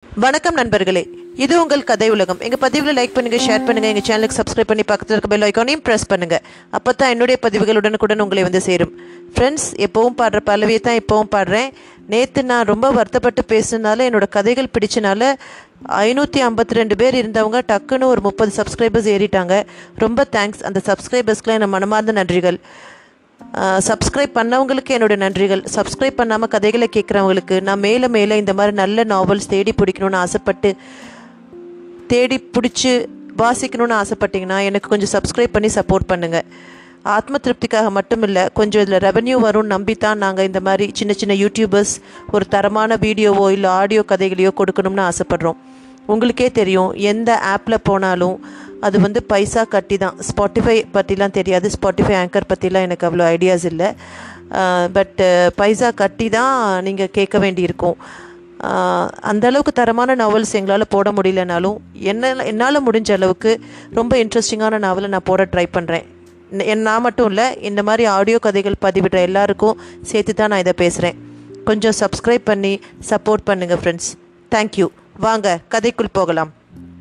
வணக்கம் நண்பர்களே இது உங்கள் கதை உலகம் எங்கள் பதிவில் லைக் பண்ணுங்க ஷேர் பண்ணுங்க எங்கள் சேனலுக்கு சப்ஸ்கிரைப் பண்ணி பக்கத்தில் இருக்க பெல் ஐக்கானையும் ப்ரெஸ் பண்ணுங்க அப்போ தான் என்னுடைய பதிவுகள் உடனுக்குடன் உங்களை வந்து சேரும் ஃப்ரெண்ட்ஸ் எப்பவும் பாடுற பல்லவியை தான் எப்பவும் பாடுறேன் நேற்று நான் ரொம்ப வருத்தப்பட்டு பேசுனதுனால என்னோட கதைகள் பிடிச்சனால ஐநூற்றி ஐம்பத்தி ரெண்டு பேர் இருந்தவங்க டக்குன்னு ஒரு முப்பது சப்ஸ்கிரைபர்ஸ் ஏறிட்டாங்க ரொம்ப தேங்க்ஸ் அந்த சப்ஸ்கிரைபர்ஸ்க்குலாம் என் மனமார்ந்த நன்றிகள் சப்ஸ்கிரைப் பண்ணவங்களுக்கு என்னோட நன்றிகள் சப்ஸ்கிரைப் பண்ணாமல் கதைகளை கேட்குறவங்களுக்கு நான் மேலே மேலே இந்த மாதிரி நல்ல நாவல்ஸ் தேடி பிடிக்கணும்னு ஆசைப்பட்டு தேடி பிடிச்சி வாசிக்கணும்னு ஆசைப்பட்டீங்கன்னா எனக்கு கொஞ்சம் சப்ஸ்கிரைப் பண்ணி சப்போர்ட் பண்ணுங்கள் ஆத்ம திருப்திக்காக மட்டும் இல்லை கொஞ்சம் இதில் ரெவன்யூ வரும்னு நம்பி தான் நாங்கள் இந்த மாதிரி சின்ன சின்ன யூடியூபர்ஸ் ஒரு தரமான வீடியோவோ இல்லை ஆடியோ கதைகளையோ கொடுக்கணும்னு ஆசைப்பட்றோம் உங்களுக்கே தெரியும் எந்த ஆப்பில் போனாலும் அது வந்து பைசா கட்டி தான் ஸ்பாட்டிஃபை பற்றிலாம் தெரியாது ஸ்பாட்டிஃபை ஆங்கர் பற்றிலாம் எனக்கு அவ்வளோ ஐடியாஸ் இல்லை பட் பைசா கட்டி தான் நீங்கள் கேட்க வேண்டியிருக்கும் ஆஹ் அந்த அளவுக்கு தரமான நாவல்ஸ் எங்களால் போட முடியலனாலும் என்ன என்னால் முடிஞ்ச அளவுக்கு ரொம்ப இன்ட்ரெஸ்டிங்கான நாவலை நான் போட ட்ரை பண்ணுறேன் என் நான் மட்டும் இல்லை இந்த மாதிரி ஆடியோ கதைகள் பதிவிடுற எல்லாருக்கும் சேர்த்து தான் நான் இதை பேசுகிறேன் கொஞ்சம் சப்ஸ்கிரைப் பண்ணி சப்போர்ட் பண்ணுங்கள் ஃப்ரெண்ட்ஸ் தேங்க்யூ வாங்க கதைக்குள் போகலாம்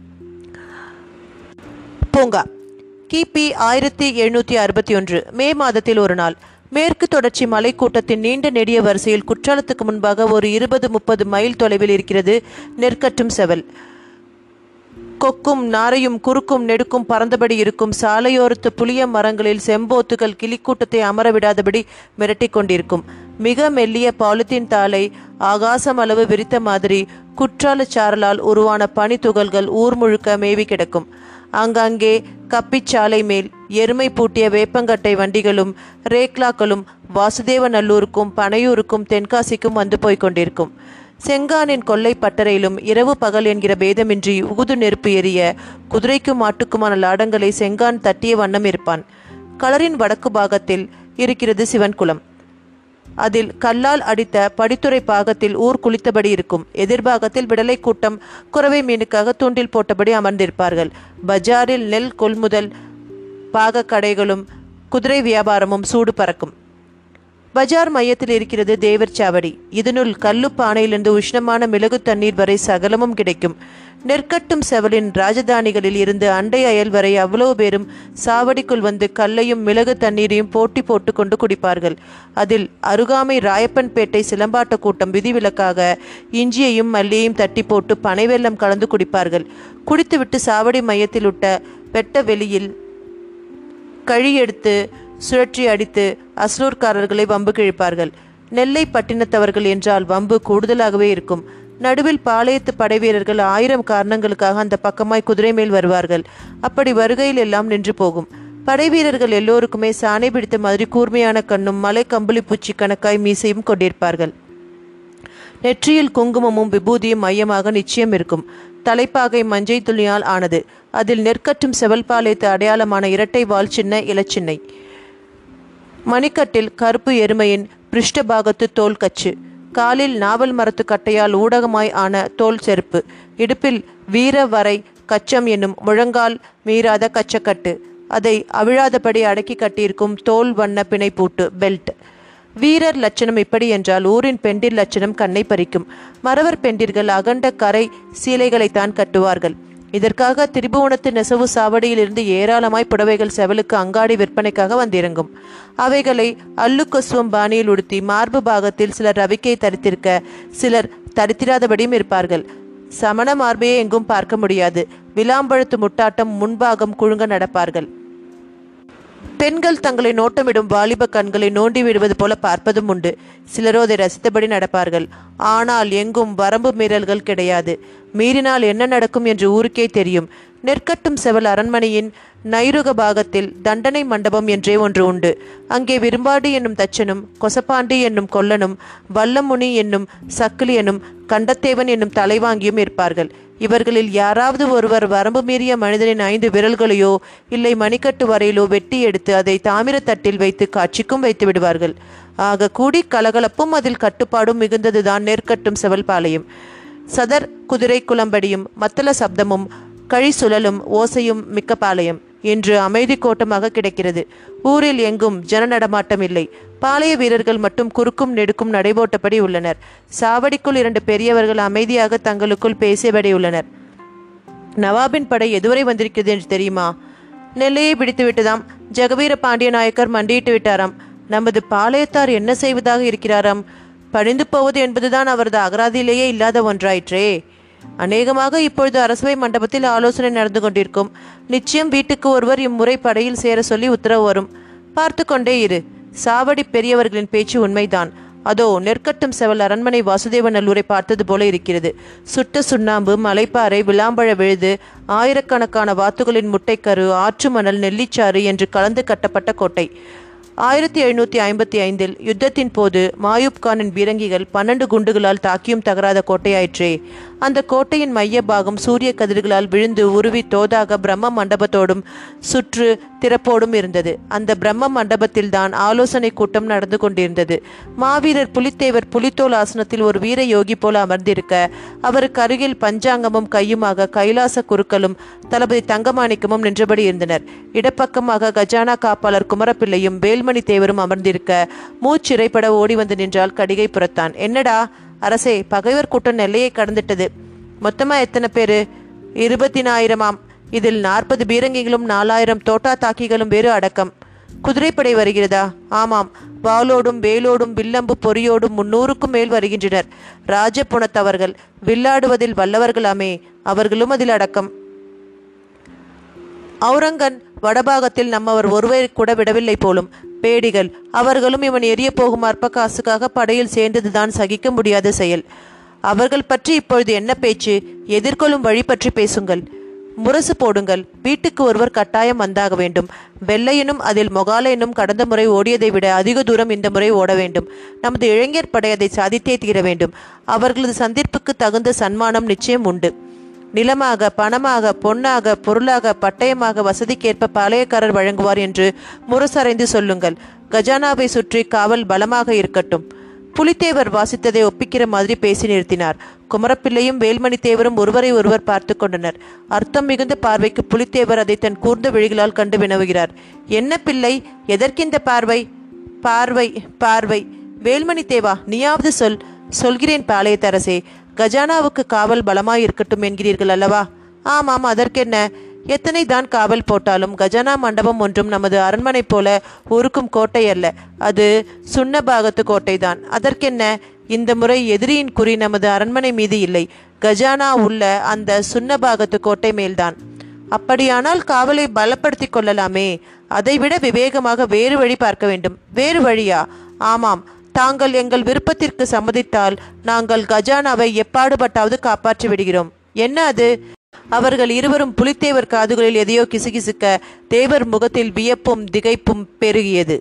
பூங்கா கிபி ஆயிரத்தி எழுநூற்றி அறுபத்தி ஒன்று மே மாதத்தில் ஒரு நாள் மேற்கு தொடர்ச்சி மலைக்கூட்டத்தின் நீண்ட நெடிய வரிசையில் குற்றாலத்துக்கு முன்பாக ஒரு இருபது முப்பது மைல் தொலைவில் இருக்கிறது நெற்கட்டும் செவல் கொக்கும் நாரையும் குறுக்கும் நெடுக்கும் பறந்தபடி இருக்கும் சாலையோரத்து புளிய மரங்களில் செம்போத்துகள் கிளிக்கூட்டத்தை அமர விடாதபடி மிரட்டிக் கொண்டிருக்கும் மிக மெல்லிய பாலித்தீன் தாளை ஆகாசம் அளவு விரித்த மாதிரி குற்றாலச் சாரலால் உருவான பனித்துகள்கள் ஊர் முழுக்க மேவி கிடக்கும் ஆங்காங்கே கப்பிச்சாலை மேல் எருமை பூட்டிய வேப்பங்கட்டை வண்டிகளும் ரேக்லாக்களும் வாசுதேவநல்லூருக்கும் பனையூருக்கும் தென்காசிக்கும் வந்து போய்க் கொண்டிருக்கும் செங்கானின் கொல்லை பட்டறையிலும் இரவு பகல் என்கிற பேதமின்றி உகுது நெருப்பு எரிய குதிரைக்கும் மாட்டுக்குமான லாடங்களை செங்கான் தட்டிய வண்ணம் இருப்பான் களரின் வடக்கு பாகத்தில் இருக்கிறது சிவன்குளம் அதில் கல்லால் அடித்த படித்துறை பாகத்தில் ஊர் குளித்தபடி இருக்கும் எதிர்பாகத்தில் விடலை கூட்டம் குறவை மீனுக்காக தூண்டில் போட்டபடி அமர்ந்திருப்பார்கள் பஜாரில் நெல் கொள்முதல் பாக கடைகளும் குதிரை வியாபாரமும் சூடு பறக்கும் பஜார் மையத்தில் இருக்கிறது தேவர் சாவடி இதனுள் கல்லு பானையிலிருந்து உஷ்ணமான மிளகு தண்ணீர் வரை சகலமும் கிடைக்கும் நெற்கட்டும் செவலின் ராஜதானிகளில் இருந்து அண்டை அயல் வரை அவ்வளவு பேரும் சாவடிக்குள் வந்து கல்லையும் மிளகு தண்ணீரையும் போட்டி போட்டு கொண்டு குடிப்பார்கள் அதில் அருகாமை ராயப்பன்பேட்டை சிலம்பாட்ட கூட்டம் விதிவிலக்காக இஞ்சியையும் மல்லியையும் தட்டி போட்டு பனை வெல்லம் கலந்து குடிப்பார்கள் குடித்துவிட்டு சாவடி மையத்தில் விட்ட வெட்ட வெளியில் கழி எடுத்து சுழற்றி அடித்து அஸ்லூர்காரர்களை வம்பு கிழிப்பார்கள் நெல்லை பட்டினத்தவர்கள் என்றால் வம்பு கூடுதலாகவே இருக்கும் நடுவில் பாளையத்து படைவீரர்கள் ஆயிரம் காரணங்களுக்காக அந்த பக்கமாய் குதிரை மேல் வருவார்கள் அப்படி வருகையில் எல்லாம் நின்று போகும் படைவீரர்கள் எல்லோருக்குமே சாணை பிடித்த மாதிரி கூர்மையான கண்ணும் மலை கம்பளி பூச்சி கணக்காய் மீசையும் கொண்டிருப்பார்கள் நெற்றியில் குங்குமமும் விபூதியும் மையமாக நிச்சயம் இருக்கும் தலைப்பாகை மஞ்சை துளியால் ஆனது அதில் நெற்கட்டும் செவல்பாளையத்து அடையாளமான இரட்டை வால் சின்ன இலச்சின்னை மணிக்கட்டில் கருப்பு எருமையின் பிருஷ்டபாகத்து தோல் கச்சு காலில் நாவல் மரத்து கட்டையால் ஊடகமாய் ஆன தோல் செருப்பு இடுப்பில் வீர வரை கச்சம் என்னும் முழங்கால் மீறாத கச்சக்கட்டு அதை அவிழாதபடி அடக்கி கட்டியிருக்கும் தோல் வண்ண பிணைப்பூட்டு பெல்ட் வீரர் லட்சணம் இப்படி என்றால் ஊரின் பெண்டிர் லட்சணம் கண்ணை பறிக்கும் மறவர் பெண்டிர்கள் அகண்ட கரை சீலைகளைத்தான் கட்டுவார்கள் இதற்காக திரிபுவனத்து நெசவு சாவடியிலிருந்து ஏராளமாய் புடவைகள் செவலுக்கு அங்காடி விற்பனைக்காக வந்திறங்கும் அவைகளை அல்லுக்கொசுவம் பாணியில் உடுத்தி மார்பு பாகத்தில் சிலர் ரவிக்கை தரித்திருக்க சிலர் தரித்திராதபடியும் இருப்பார்கள் சமண மார்பையே எங்கும் பார்க்க முடியாது விளாம்பழுத்து முட்டாட்டம் முன்பாகம் குழுங்க நடப்பார்கள் பெண்கள் தங்களை நோட்டமிடும் வாலிப கண்களை நோண்டி விடுவது போல பார்ப்பதும் உண்டு சிலரோ அதை ரசித்தபடி நடப்பார்கள் ஆனால் எங்கும் வரம்பு மீறல்கள் கிடையாது மீறினால் என்ன நடக்கும் என்று ஊருக்கே தெரியும் நெற்கட்டும் செவல் அரண்மனையின் நைருக பாகத்தில் தண்டனை மண்டபம் என்றே ஒன்று உண்டு அங்கே விரும்பாடி என்னும் தச்சனும் கொசப்பாண்டி என்னும் கொல்லனும் வல்லமுனி என்னும் சக்கிலியனும் கண்டத்தேவன் என்னும் தலைவாங்கியும் இருப்பார்கள் இவர்களில் யாராவது ஒருவர் வரம்பு மீறிய மனிதனின் ஐந்து விரல்களையோ இல்லை மணிக்கட்டு வரையிலோ வெட்டி எடுத்து அதை தாமிரத்தட்டில் வைத்து காட்சிக்கும் வைத்து விடுவார்கள் ஆக கூடி கலகலப்பும் அதில் கட்டுப்பாடும் மிகுந்ததுதான் நெற்கட்டும் செவல்பாளையம் சதர் குதிரை குளம்படியும் மத்தள சப்தமும் கழி சுழலும் ஓசையும் மிக்க பாளையம் இன்று அமைதி கோட்டமாக கிடக்கிறது ஊரில் எங்கும் ஜன நடமாட்டம் இல்லை பாளைய வீரர்கள் மட்டும் குறுக்கும் நெடுக்கும் நடைபோட்டபடி உள்ளனர் சாவடிக்குள் இரண்டு பெரியவர்கள் அமைதியாக தங்களுக்குள் பேசியபடி உள்ளனர் நவாபின் படை எதுவரை வந்திருக்கிறது என்று தெரியுமா நெல்லையை பிடித்து விட்டதாம் ஜெகவீர பாண்டிய நாயக்கர் மண்டியிட்டு விட்டாராம் நமது பாளையத்தார் என்ன செய்வதாக இருக்கிறாராம் பணிந்து போவது என்பதுதான் அவரது அகராதியிலேயே இல்லாத ஒன்றாயிற்றே அநேகமாக இப்பொழுது அரசவை மண்டபத்தில் ஆலோசனை நடந்து கொண்டிருக்கும் நிச்சயம் வீட்டுக்கு ஒருவர் இம்முறை படையில் சேர சொல்லி உத்தரவு வரும் பார்த்து கொண்டே இரு சாவடி பெரியவர்களின் பேச்சு உண்மைதான் அதோ நெற்கட்டும் செவல் அரண்மனை வாசுதேவ நல்லூரை பார்த்தது போல இருக்கிறது சுட்ட சுண்ணாம்பு மலைப்பாறை விளாம்பழ விழுது ஆயிரக்கணக்கான வாத்துகளின் முட்டைக்கரு ஆற்று மணல் நெல்லிச்சாறு என்று கலந்து கட்டப்பட்ட கோட்டை ஆயிரத்தி எழுநூற்றி ஐம்பத்தி ஐந்தில் யுத்தத்தின் போது மாயூப் கானின் பீரங்கிகள் பன்னெண்டு குண்டுகளால் தாக்கியும் தகராத கோட்டையாயிற்றே அந்த கோட்டையின் மைய பாகம் சூரிய கதிர்களால் விழுந்து உருவி தோதாக பிரம்ம மண்டபத்தோடும் சுற்று திறப்போடும் இருந்தது அந்த பிரம்ம மண்டபத்தில் தான் ஆலோசனை கூட்டம் நடந்து கொண்டிருந்தது மாவீரர் புலித்தேவர் புலித்தோல் ஆசனத்தில் ஒரு வீர யோகி போல அமர்ந்திருக்க அவருக்கு அருகில் பஞ்சாங்கமும் கையுமாக கைலாச குருக்களும் தளபதி தங்கமாணிக்கமும் நின்றபடி இருந்தனர் இடப்பக்கமாக கஜானா காப்பாளர் குமரப்பிள்ளையும் வேல்மணி தேவரும் அமர்ந்திருக்க மூச்சிறைப்பட ஓடி வந்து நின்றால் கடிகை புறத்தான் என்னடா அரசே பகைவர் கூட்டம் நெல்லையை கடந்துட்டது மொத்தமா எத்தனை பேரு இருபத்தினாயிரமாம் இதில் நாற்பது பீரங்கிகளும் நாலாயிரம் தோட்டா தாக்கிகளும் வேறு அடக்கம் குதிரைப்படை வருகிறதா ஆமாம் வாளோடும் வேலோடும் வில்லம்பு பொறியோடும் முன்னூறுக்கும் மேல் வருகின்றனர் ராஜபுணத்தவர்கள் வில்லாடுவதில் வல்லவர்களாமே அவர்களும் அதில் அடக்கம் அவுரங்கன் வடபாகத்தில் நம்மவர் ஒருவரை கூட விடவில்லை போலும் பேடிகள் அவர்களும் இவன் எரிய போகும் அற்ப காசுக்காக படையில் சேர்ந்ததுதான் சகிக்க முடியாத செயல் அவர்கள் பற்றி இப்பொழுது என்ன பேச்சு எதிர்கொள்ளும் வழி பற்றி பேசுங்கள் முரசு போடுங்கள் வீட்டுக்கு ஒருவர் கட்டாயம் வந்தாக வேண்டும் வெள்ளையனும் அதில் மொகாலையனும் கடந்த முறை ஓடியதை விட அதிக தூரம் இந்த முறை ஓட வேண்டும் நமது இளைஞர் படை அதை சாதித்தே தீர வேண்டும் அவர்களது சந்திப்புக்கு தகுந்த சன்மானம் நிச்சயம் உண்டு நிலமாக பணமாக பொன்னாக பொருளாக பட்டயமாக வசதிக்கேற்ப பாளையக்காரர் வழங்குவார் என்று முரசறைந்து சொல்லுங்கள் கஜானாவை சுற்றி காவல் பலமாக இருக்கட்டும் புலித்தேவர் வாசித்ததை ஒப்பிக்கிற மாதிரி பேசி நிறுத்தினார் குமரப்பிள்ளையும் வேல்மணி தேவரும் ஒருவரை ஒருவர் பார்த்து கொண்டனர் அர்த்தம் மிகுந்த பார்வைக்கு புலித்தேவர் அதை தன் கூர்ந்த விழிகளால் கண்டு வினவுகிறார் என்ன பிள்ளை எதற்கிந்த பார்வை பார்வை பார்வை வேல்மணி தேவா நீயாவது சொல் சொல்கிறேன் பாளையத்தரசே கஜானாவுக்கு காவல் பலமாய் இருக்கட்டும் என்கிறீர்கள் அல்லவா ஆமாம் அதற்கென்ன எத்தனை தான் காவல் போட்டாலும் கஜானா மண்டபம் ஒன்றும் நமது அரண்மனை போல உருக்கும் கோட்டை அல்ல அது சுண்ணபாகத்து கோட்டைதான் அதற்கென்ன இந்த முறை எதிரியின் குறி நமது அரண்மனை மீது இல்லை கஜானா உள்ள அந்த சுண்ணபாகத்து கோட்டை மேல்தான் அப்படியானால் காவலை பலப்படுத்திக் கொள்ளலாமே அதைவிட விவேகமாக வேறு வழி பார்க்க வேண்டும் வேறு வழியா ஆமாம் தாங்கள் எங்கள் விருப்பத்திற்கு சம்மதித்தால் நாங்கள் கஜானாவை எப்பாடுபட்டாவது காப்பாற்றி விடுகிறோம் என்ன அது அவர்கள் இருவரும் புலித்தேவர் காதுகளில் எதையோ கிசுகிசுக்க தேவர் முகத்தில் வியப்பும் திகைப்பும் பெருகியது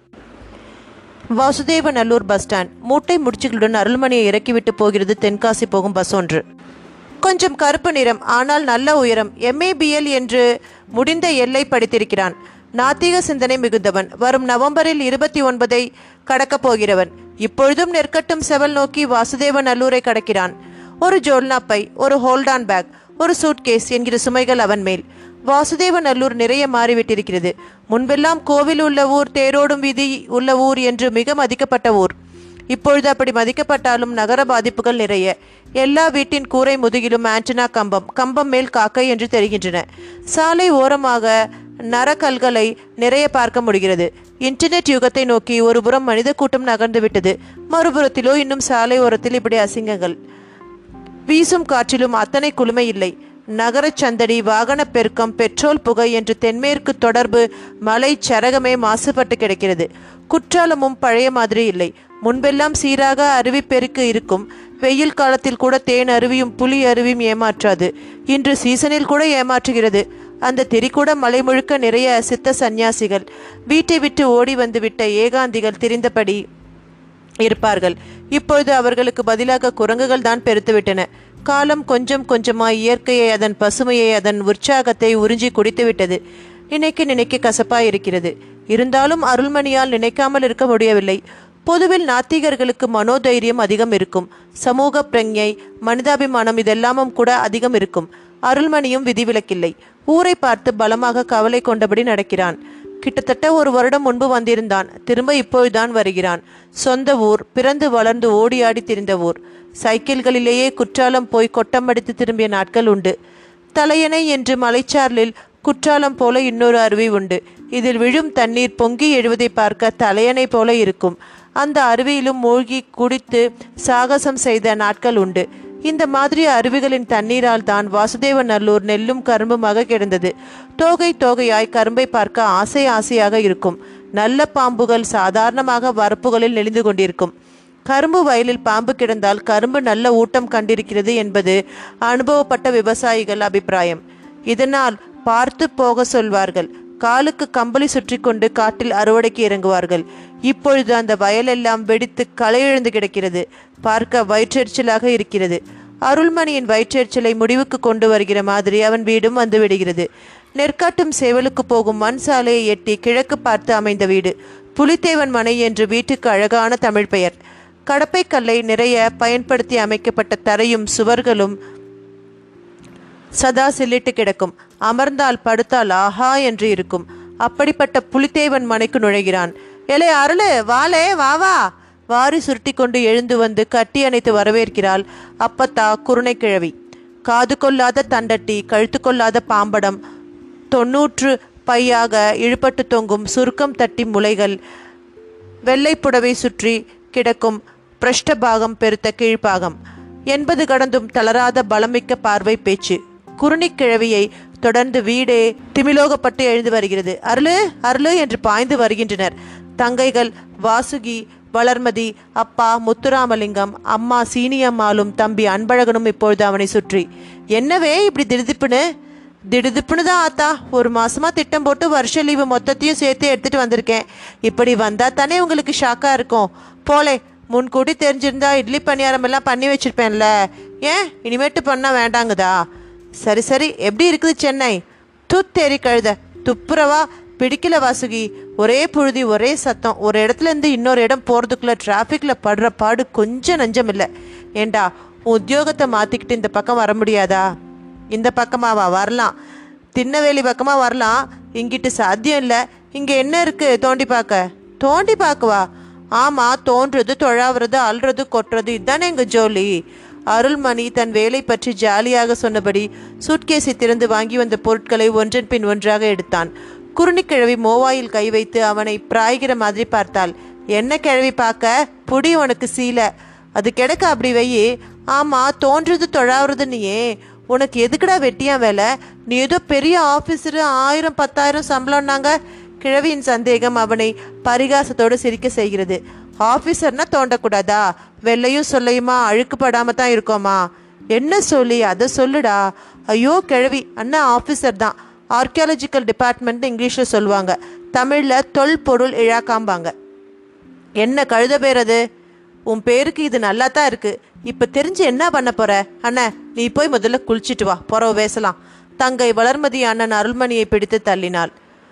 வாசுதேவ நல்லூர் பஸ் ஸ்டாண்ட் மூட்டை முடிச்சுகளுடன் அருள்மணியை இறக்கிவிட்டு போகிறது தென்காசி போகும் பஸ் ஒன்று கொஞ்சம் கருப்பு நிறம் ஆனால் நல்ல உயரம் எம்ஏபிஎல் என்று முடிந்த எல்லை படித்திருக்கிறான் நாத்திக சிந்தனை மிகுந்தவன் வரும் நவம்பரில் இருபத்தி ஒன்பதை கடக்கப் போகிறவன் இப்பொழுதும் நெற்கட்டும் செவல் நோக்கி வாசுதேவ நல்லூரை கடக்கிறான் ஒரு ஜோல்னா பை ஒரு ஹோல்டான் பேக் ஒரு சூட்கேஸ் என்கிற சுமைகள் அவன் மேல் வாசுதேவ நல்லூர் நிறைய மாறிவிட்டிருக்கிறது முன்பெல்லாம் கோவில் உள்ள ஊர் தேரோடும் வீதி உள்ள ஊர் என்று மிக மதிக்கப்பட்ட ஊர் இப்பொழுது அப்படி மதிக்கப்பட்டாலும் நகர பாதிப்புகள் நிறைய எல்லா வீட்டின் கூரை முதுகிலும் ஆண்டனா கம்பம் கம்பம் மேல் காக்கை என்று தெரிகின்றன சாலை ஓரமாக நரக்கல்களை நிறைய பார்க்க முடிகிறது இன்டர்நெட் யுகத்தை நோக்கி ஒரு புறம் மனித கூட்டம் நகர்ந்து விட்டது மறுபுறத்திலோ இன்னும் சாலை ஓரத்தில் இப்படி அசிங்கங்கள் வீசும் காற்றிலும் அத்தனை குளுமை இல்லை நகரச் சந்தடி வாகனப் பெருக்கம் பெட்ரோல் புகை என்று தென்மேற்கு தொடர்பு மலை சரகமே மாசுபட்டு கிடக்கிறது குற்றாலமும் பழைய மாதிரி இல்லை முன்பெல்லாம் சீராக அருவி பெருக்கு இருக்கும் வெயில் காலத்தில் கூட தேன் அருவியும் புலி அருவியும் ஏமாற்றாது இன்று சீசனில் கூட ஏமாற்றுகிறது அந்த திரிகூட மலை முழுக்க நிறைய சித்த சந்நியாசிகள் வீட்டை விட்டு ஓடி வந்து விட்ட ஏகாந்திகள் திரிந்தபடி இருப்பார்கள் இப்பொழுது அவர்களுக்கு பதிலாக குரங்குகள் தான் பெருத்துவிட்டன காலம் கொஞ்சம் கொஞ்சமாய் இயற்கையை அதன் பசுமையை அதன் உற்சாகத்தை உறிஞ்சி குடித்துவிட்டது நினைக்க நினைக்க கசப்பாய் இருக்கிறது இருந்தாலும் அருள்மணியால் நினைக்காமல் இருக்க முடியவில்லை பொதுவில் நாத்திகர்களுக்கு மனோதைரியம் அதிகம் இருக்கும் சமூக பிரஞை மனிதாபிமானம் இதெல்லாமும் கூட அதிகம் இருக்கும் அருள்மணியும் விதிவிலக்கில்லை ஊரை பார்த்து பலமாக கவலை கொண்டபடி நடக்கிறான் கிட்டத்தட்ட ஒரு வருடம் முன்பு வந்திருந்தான் திரும்ப இப்பொழுதுதான் வருகிறான் சொந்த ஊர் பிறந்து வளர்ந்து ஓடியாடி திரிந்த ஊர் சைக்கிள்களிலேயே குற்றாலம் போய் கொட்டமடித்து திரும்பிய நாட்கள் உண்டு தலையணை என்று மலைச்சாரலில் குற்றாலம் போல இன்னொரு அருவி உண்டு இதில் விழும் தண்ணீர் பொங்கி எழுவதை பார்க்க தலையணை போல இருக்கும் அந்த அருவியிலும் மூழ்கி குடித்து சாகசம் செய்த நாட்கள் உண்டு இந்த மாதிரி அருவிகளின் தண்ணீரால் தான் வாசுதேவநல்லூர் நெல்லும் கரும்புமாக கிடந்தது தோகை தோகையாய் கரும்பை பார்க்க ஆசை ஆசையாக இருக்கும் நல்ல பாம்புகள் சாதாரணமாக வரப்புகளில் நெளிந்து கொண்டிருக்கும் கரும்பு வயலில் பாம்பு கிடந்தால் கரும்பு நல்ல ஊட்டம் கண்டிருக்கிறது என்பது அனுபவப்பட்ட விவசாயிகள் அபிப்பிராயம் இதனால் பார்த்து போக சொல்வார்கள் காலுக்கு கம்பளி சுற்றி கொண்டு காட்டில் அறுவடைக்கு இறங்குவார்கள் இப்பொழுது அந்த வயலெல்லாம் வெடித்து களையிழந்து கிடக்கிறது பார்க்க வயிற்றெரிச்சலாக இருக்கிறது அருள்மணியின் வயிற்றெரிச்சலை முடிவுக்கு கொண்டு வருகிற மாதிரி அவன் வீடும் வந்து விடுகிறது நெற்காட்டும் சேவலுக்கு போகும் மண் சாலையை எட்டி கிழக்கு பார்த்து அமைந்த வீடு புலித்தேவன் மனை என்று வீட்டுக்கு அழகான தமிழ் பெயர் கடப்பை கல்லை நிறைய பயன்படுத்தி அமைக்கப்பட்ட தரையும் சுவர்களும் சதா சில்லிட்டு கிடக்கும் அமர்ந்தால் படுத்தால் ஆஹா என்று இருக்கும் அப்படிப்பட்ட புலித்தேவன் மனைக்கு நுழைகிறான் எலே அருளு வாலே வா வா வாரி சுருட்டி கொண்டு எழுந்து வந்து கட்டி அணைத்து வரவேற்கிறாள் அப்பத்தா குருணைக்கிழவி காது கொள்ளாத தண்டட்டி கழுத்து கொள்ளாத பாம்படம் தொன்னூற்று பையாக இழுபட்டு தொங்கும் சுருக்கம் தட்டி முளைகள் வெள்ளை புடவை சுற்றி கிடக்கும் பிரஷ்டபாகம் பெருத்த கீழ்ப்பாகம் எண்பது கடந்தும் தளராத பலமிக்க பார்வை பேச்சு குருணிக்கிழவியை தொடர்ந்து வீடே திமிலோகப்பட்டு எழுந்து வருகிறது அருளு அருளு என்று பாய்ந்து வருகின்றனர் தங்கைகள் வாசுகி வளர்மதி அப்பா முத்துராமலிங்கம் அம்மா சீனியம்மாளும் தம்பி அன்பழகனும் இப்பொழுது அவனை சுற்றி என்னவே இப்படி திடுதிப்புன்னு திடுதிப்புன்னு தான் ஆத்தா ஒரு மாசமா திட்டம் போட்டு வருஷ லீவு மொத்தத்தையும் சேர்த்து எடுத்துட்டு வந்திருக்கேன் இப்படி வந்தா தானே உங்களுக்கு ஷாக்கா இருக்கும் போலே முன்கூட்டி தெரிஞ்சிருந்தா இட்லி பணியாரம் எல்லாம் பண்ணி வச்சிருப்பேன்ல ஏன் இனிமேட்டு பண்ணா வேண்டாங்குதா சரி சரி எப்படி இருக்குது சென்னை துத்தேரி கழுத துப்புரவா பிடிக்கல வாசுகி ஒரே புழுதி ஒரே சத்தம் ஒரு இடத்துல இருந்து இன்னொரு இடம் போகிறதுக்குள்ள டிராஃபிக்கில் படுற பாடு கொஞ்சம் நஞ்சம் இல்லை ஏண்டா உன் உத்தியோகத்தை மாற்றிக்கிட்டு இந்த பக்கம் வர முடியாதா இந்த பக்கமாவா வரலாம் திண்ணவேலி பக்கமாக வரலாம் இங்கிட்டு சாத்தியம் இல்லை இங்கே என்ன இருக்குது தோண்டி பார்க்க தோண்டி பார்க்கவா ஆமாம் தோன்றது தொழாவுறது அல்றது கொட்டுறது இதுதானே எங்கள் ஜோலி அருள்மணி தன் வேலை பற்றி ஜாலியாக சொன்னபடி சூட்கேஸை திறந்து வாங்கி வந்த பொருட்களை ஒன்றன் பின் ஒன்றாக எடுத்தான் குருணிக்கிழவி மோவாயில் கை வைத்து அவனை பிராய்கிற மாதிரி பார்த்தாள் என்ன கிழவி பார்க்க புடி உனக்கு சீலை அது கிடக்க அப்படி வையி ஆமா தோன்றது தொழாவுறது நீயே உனக்கு எதுக்குடா வெட்டியா வேலை நீ ஏதோ பெரிய ஆஃபீஸரு ஆயிரம் பத்தாயிரம் சம்பளம்னாங்க கிழவியின் சந்தேகம் அவனை பரிகாசத்தோடு சிரிக்க செய்கிறது ஆஃபீஸர்னா தோண்டக்கூடாதா வெள்ளையும் சொல்லையுமா அழுக்குப்படாம தான் இருக்கோமா என்ன சொல்லி அதை சொல்லுடா ஐயோ கிழவி அண்ணா ஆஃபீஸர் தான் ஆர்கியாலஜிக்கல் டிபார்ட்மெண்ட் இங்கிலீஷில் சொல்லுவாங்க தமிழில் தொல்பொருள் இழாக்காம்பாங்க என்ன கழுத பேர் அது உன் பேருக்கு இது நல்லா தான் இருக்கு இப்போ தெரிஞ்சு என்ன பண்ண போற அண்ணா நீ போய் முதல்ல குளிச்சிட்டு வா புறவு பேசலாம் தங்கை வளர்மதி அண்ணன் அருள்மணியை பிடித்து தள்ளினாள்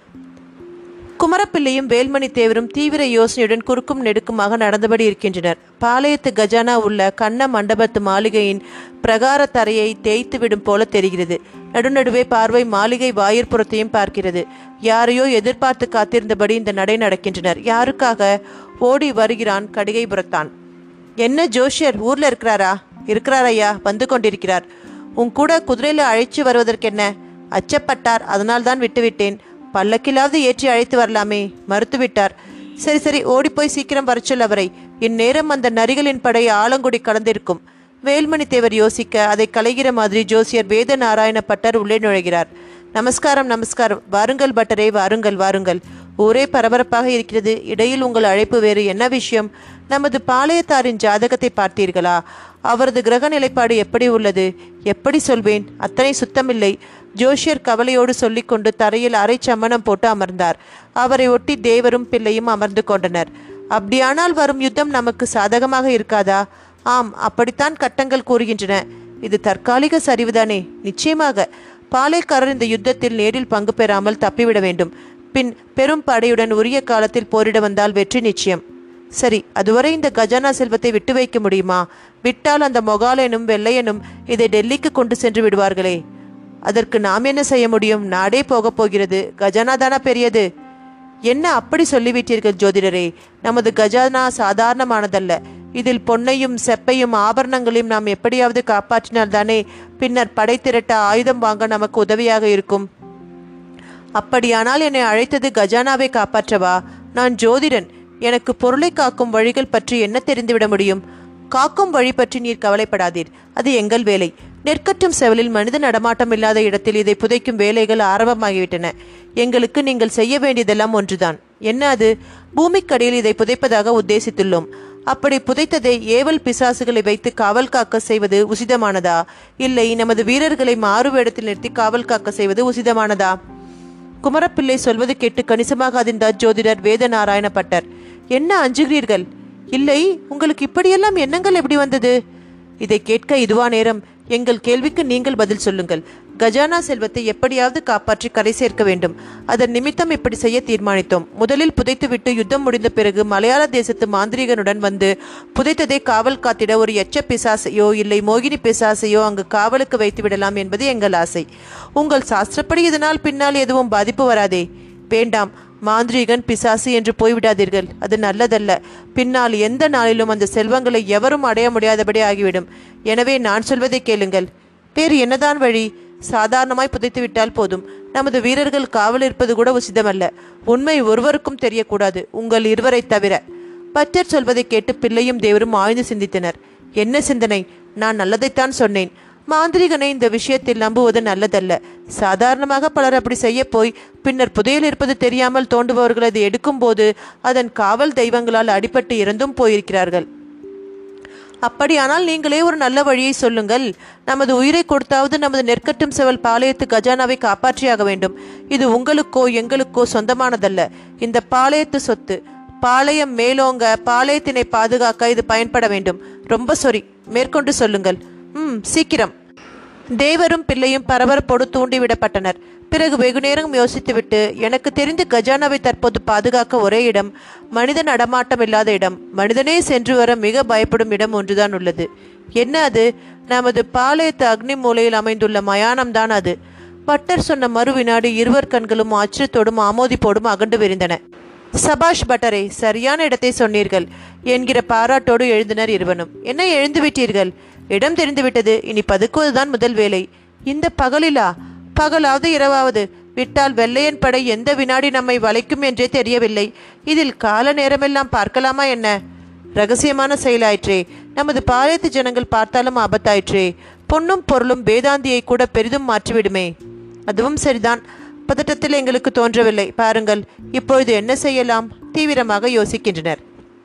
குமரப்பிள்ளையும் வேல்மணி தேவரும் தீவிர யோசனையுடன் குறுக்கும் நெடுக்குமாக நடந்தபடி இருக்கின்றனர் பாளையத்து கஜானா உள்ள கண்ண மண்டபத்து மாளிகையின் பிரகார தரையை தேய்த்து விடும் போல தெரிகிறது நடுநடுவே பார்வை மாளிகை வாயிற்புறத்தையும் பார்க்கிறது யாரையோ எதிர்பார்த்து காத்திருந்தபடி இந்த நடை நடக்கின்றனர் யாருக்காக ஓடி வருகிறான் கடிகைபுரத்தான் என்ன ஜோஷியர் ஊர்ல இருக்கிறாரா இருக்கிறார் ஐயா வந்து கொண்டிருக்கிறார் உன் கூட குதிரையில அழைச்சு வருவதற்கென்ன அச்சப்பட்டார் அதனால்தான் விட்டுவிட்டேன் பல்லக்கிலாவது ஏற்றி அழைத்து வரலாமே மறுத்துவிட்டார் சரி சரி ஓடிப்போய் சீக்கிரம் வரச்சொல் அவரை இந்நேரம் அந்த நரிகளின் படை ஆலங்குடி கலந்திருக்கும் வேல்மணி தேவர் யோசிக்க அதை கலைகிற மாதிரி ஜோசியர் வேத நாராயண பட்டர் உள்ளே நுழைகிறார் நமஸ்காரம் நமஸ்காரம் வாருங்கள் பட்டரே வாருங்கள் வாருங்கள் ஊரே பரபரப்பாக இருக்கிறது இடையில் உங்கள் அழைப்பு வேறு என்ன விஷயம் நமது பாளையத்தாரின் ஜாதகத்தை பார்த்தீர்களா அவரது கிரக நிலைப்பாடு எப்படி உள்ளது எப்படி சொல்வேன் அத்தனை சுத்தமில்லை ஜோஷியர் கவலையோடு சொல்லிக்கொண்டு தரையில் அரை சம்மணம் போட்டு அமர்ந்தார் அவரை ஒட்டி தேவரும் பிள்ளையும் அமர்ந்து கொண்டனர் அப்படியானால் வரும் யுத்தம் நமக்கு சாதகமாக இருக்காதா ஆம் அப்படித்தான் கட்டங்கள் கூறுகின்றன இது தற்காலிக சரிவுதானே நிச்சயமாக பாளையக்காரர் இந்த யுத்தத்தில் நேரில் பங்கு பெறாமல் தப்பிவிட வேண்டும் பின் பெரும் படையுடன் உரிய காலத்தில் போரிட வந்தால் வெற்றி நிச்சயம் சரி அதுவரை இந்த கஜானா செல்வத்தை விட்டு வைக்க முடியுமா விட்டால் அந்த மொகாலனும் வெள்ளையனும் இதை டெல்லிக்கு கொண்டு சென்று விடுவார்களே அதற்கு நாம் என்ன செய்ய முடியும் நாடே போகப் போகிறது கஜானா தானா பெரியது என்ன அப்படி சொல்லிவிட்டீர்கள் ஜோதிடரே நமது கஜானா சாதாரணமானதல்ல இதில் பொன்னையும் செப்பையும் ஆபரணங்களையும் நாம் எப்படியாவது காப்பாற்றினால்தானே பின்னர் படை திரட்ட ஆயுதம் வாங்க நமக்கு உதவியாக இருக்கும் அப்படியானால் என்னை அழைத்தது கஜானாவை காப்பாற்றவா நான் ஜோதிடன் எனக்கு பொருளை காக்கும் வழிகள் பற்றி என்ன தெரிந்துவிட முடியும் காக்கும் வழி பற்றி நீர் கவலைப்படாதீர் அது எங்கள் வேலை நெற்கட்டும் செவலில் மனித நடமாட்டம் இல்லாத இடத்தில் இதை புதைக்கும் வேலைகள் ஆரம்பமாகிவிட்டன எங்களுக்கு நீங்கள் செய்ய வேண்டியதெல்லாம் ஒன்றுதான் என்ன அது பூமிக்கடியில் இதை புதைப்பதாக உத்தேசித்துள்ளோம் அப்படி புதைத்ததை ஏவல் பிசாசுகளை வைத்து காவல் காக்க செய்வது உசிதமானதா இல்லை நமது வீரர்களை மாறு வேடத்தில் நிறுத்தி காவல் காக்க செய்வது உசிதமானதா குமரப்பிள்ளை சொல்வது கேட்டு கணிசமாக அதிர்ந்தார் ஜோதிடர் வேத நாராயண பட்டர் என்ன அஞ்சுகிறீர்கள் இல்லை உங்களுக்கு இப்படியெல்லாம் எண்ணங்கள் எப்படி வந்தது இதை கேட்க இதுவா நேரம் எங்கள் கேள்விக்கு நீங்கள் பதில் சொல்லுங்கள் கஜானா செல்வத்தை எப்படியாவது காப்பாற்றி கரை சேர்க்க வேண்டும் அதன் நிமித்தம் இப்படி செய்ய தீர்மானித்தோம் முதலில் புதைத்துவிட்டு யுத்தம் முடிந்த பிறகு மலையாள தேசத்து மாந்திரிகனுடன் வந்து புதைத்ததை காவல் காத்திட ஒரு எச்ச பிசாசையோ இல்லை மோகினி பிசாசையோ அங்கு காவலுக்கு வைத்து விடலாம் என்பது எங்கள் ஆசை உங்கள் சாஸ்திரப்படி இதனால் பின்னால் எதுவும் பாதிப்பு வராதே வேண்டாம் மாந்திரீகன் பிசாசு என்று போய்விடாதீர்கள் அது நல்லதல்ல பின்னால் எந்த நாளிலும் அந்த செல்வங்களை எவரும் அடைய முடியாதபடி ஆகிவிடும் எனவே நான் சொல்வதை கேளுங்கள் வேறு என்னதான் வழி சாதாரணமாய் புதைத்து விட்டால் போதும் நமது வீரர்கள் காவல் இருப்பது கூட உசிதமல்ல உண்மை ஒருவருக்கும் தெரியக்கூடாது உங்கள் இருவரை தவிர பட்டர் சொல்வதை கேட்டு பிள்ளையும் தேவரும் ஆழ்ந்து சிந்தித்தனர் என்ன சிந்தனை நான் நல்லதைத்தான் சொன்னேன் மாந்திரிகனை இந்த விஷயத்தில் நம்புவது நல்லதல்ல சாதாரணமாக பலர் அப்படி செய்ய போய் பின்னர் புதையல் இருப்பது தெரியாமல் தோண்டுபவர்கள் அதை எடுக்கும்போது அதன் காவல் தெய்வங்களால் அடிபட்டு இறந்தும் போயிருக்கிறார்கள் அப்படியானால் நீங்களே ஒரு நல்ல வழியை சொல்லுங்கள் நமது உயிரை கொடுத்தாவது நமது நெற்கட்டும் செவல் பாளையத்து கஜானாவை காப்பாற்றியாக வேண்டும் இது உங்களுக்கோ எங்களுக்கோ சொந்தமானதல்ல இந்த பாளையத்து சொத்து பாளையம் மேலோங்க பாளையத்தினை பாதுகாக்க இது பயன்பட வேண்டும் ரொம்ப சொரி மேற்கொண்டு சொல்லுங்கள் ம் சீக்கிரம் தேவரும் பிள்ளையும் பரபரப்போடு தூண்டிவிடப்பட்டனர் பிறகு வெகுநேரம் யோசித்துவிட்டு எனக்கு தெரிந்து கஜானாவை தற்போது பாதுகாக்க ஒரே இடம் மனித நடமாட்டம் இல்லாத இடம் மனிதனே சென்று வர மிக பயப்படும் இடம் ஒன்றுதான் உள்ளது என்ன அது நமது பாளையத்து அக்னி மூலையில் அமைந்துள்ள மயானம்தான் அது பட்டர் சொன்ன மறு வினாடி இருவர் கண்களும் ஆச்சரியத்தோடும் ஆமோதிப்போடும் அகண்டு விரிந்தன சபாஷ் பட்டரே சரியான இடத்தை சொன்னீர்கள் என்கிற பாராட்டோடு எழுந்தினர் இருவனும் என்ன எழுந்து விட்டீர்கள் இடம் தெரிந்துவிட்டது இனி பதுக்குவதுதான் முதல் வேலை இந்த பகலிலா பகலாவது இரவாவது விட்டால் வெள்ளையன் படை எந்த வினாடி நம்மை வளைக்கும் என்றே தெரியவில்லை இதில் கால நேரமெல்லாம் பார்க்கலாமா என்ன ரகசியமான செயலாயிற்றே நமது பாளையத்து ஜனங்கள் பார்த்தாலும் ஆபத்தாயிற்றே பொன்னும் பொருளும் வேதாந்தியை கூட பெரிதும் மாற்றிவிடுமே அதுவும் சரிதான் பதட்டத்தில் எங்களுக்கு தோன்றவில்லை பாருங்கள் இப்பொழுது என்ன செய்யலாம் தீவிரமாக யோசிக்கின்றனர்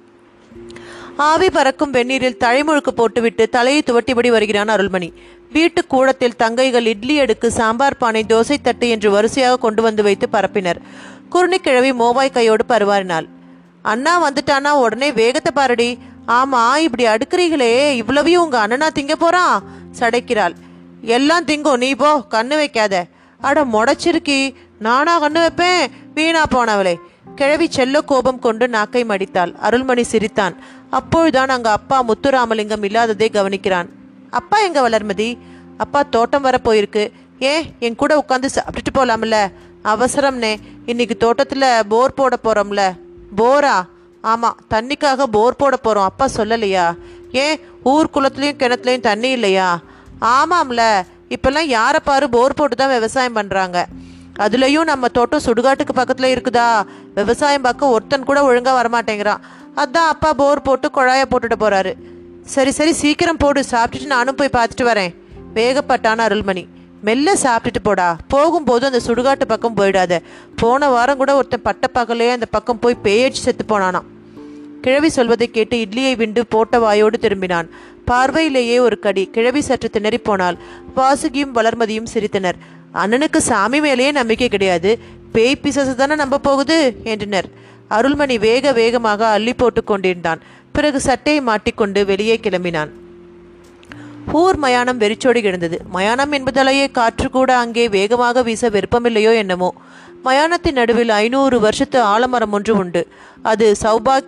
ஆவி பறக்கும் வெந்நீரில் தழைமுழுக்கு போட்டுவிட்டு தலையை துவட்டிபடி வருகிறான் அருள்மணி வீட்டு கூடத்தில் தங்கைகள் இட்லி அடுக்கு சாம்பார் பானை தோசை தட்டு என்று வரிசையாக கொண்டு வந்து வைத்து பரப்பினர் குருணிக்கிழவி மோவாய் கையோடு பருவாரினாள் அண்ணா வந்துட்டானா உடனே வேகத்தை பாருடி ஆமா இப்படி அடுக்குறீங்களே இவ்வளவையும் உங்க அண்ணனா திங்க போறான் சடைக்கிறாள் எல்லாம் திங்கும் நீ போ கண்ணு வைக்காத அட முடைச்சிருக்கி நானா கண்ணு வைப்பேன் வீணா போனவளே கிழவி செல்ல கோபம் கொண்டு நாக்கை மடித்தாள் அருள்மணி சிரித்தான் அப்பொழுதுதான் அங்க அப்பா முத்துராமலிங்கம் இல்லாததை கவனிக்கிறான் அப்பா எங்க வளர்மதி அப்பா தோட்டம் வர போயிருக்கு ஏன் என் கூட உட்காந்து சாப்பிட்டுட்டு போலாம்ல அவசரம்னே இன்னைக்கு தோட்டத்துல போர் போட போறோம்ல போரா ஆமா தண்ணிக்காக போர் போட போறோம் அப்பா சொல்லலையா ஏன் ஊர் குளத்துலயும் கிணத்துலயும் தண்ணி இல்லையா ஆமாம்ல இப்பெல்லாம் யாரை பாரு போர் போட்டு தான் விவசாயம் பண்றாங்க அதுலயும் நம்ம தோட்டம் சுடுகாட்டுக்கு பக்கத்துல இருக்குதா விவசாயம் பார்க்க ஒருத்தன் கூட ஒழுங்கா வரமாட்டேங்கிறான் அதான் அப்பா போர் போட்டு குழாய போட்டுட்டு போறாரு சரி சரி சீக்கிரம் போடு சாப்பிட்டுட்டு நானும் போய் பார்த்துட்டு வரேன் வேகப்பட்டான் அருள்மணி மெல்ல சாப்பிட்டுட்டு போடா போகும்போது அந்த சுடுகாட்டு பக்கம் போயிடாத போன வாரம் கூட ஒருத்தன் பட்டப்பகலே அந்த பக்கம் போய் பேயடிச்சு செத்து போனானாம் கிழவி சொல்வதை கேட்டு இட்லியை விண்டு போட்ட வாயோடு திரும்பினான் பார்வையிலேயே ஒரு கடி கிழவி சற்று திணறிப் போனாள் வாசுகியும் வளர்மதியும் சிரித்தனர் அண்ணனுக்கு சாமி மேலேயே நம்பிக்கை கிடையாது பேய் பிசாசு தானே நம்ப போகுது என்றனர் அருள்மணி வேக வேகமாக அள்ளி போட்டு கொண்டிருந்தான் பிறகு சட்டையை மாட்டிக்கொண்டு வெளியே கிளம்பினான் ஊர் மயானம் வெறிச்சோடி கிடந்தது மயானம் என்பதாலேயே காற்று கூட அங்கே வேகமாக வீச விருப்பமில்லையோ என்னமோ மயானத்தின் நடுவில் ஐநூறு வருஷத்து ஆலமரம் ஒன்று உண்டு அது சௌபாக்கிய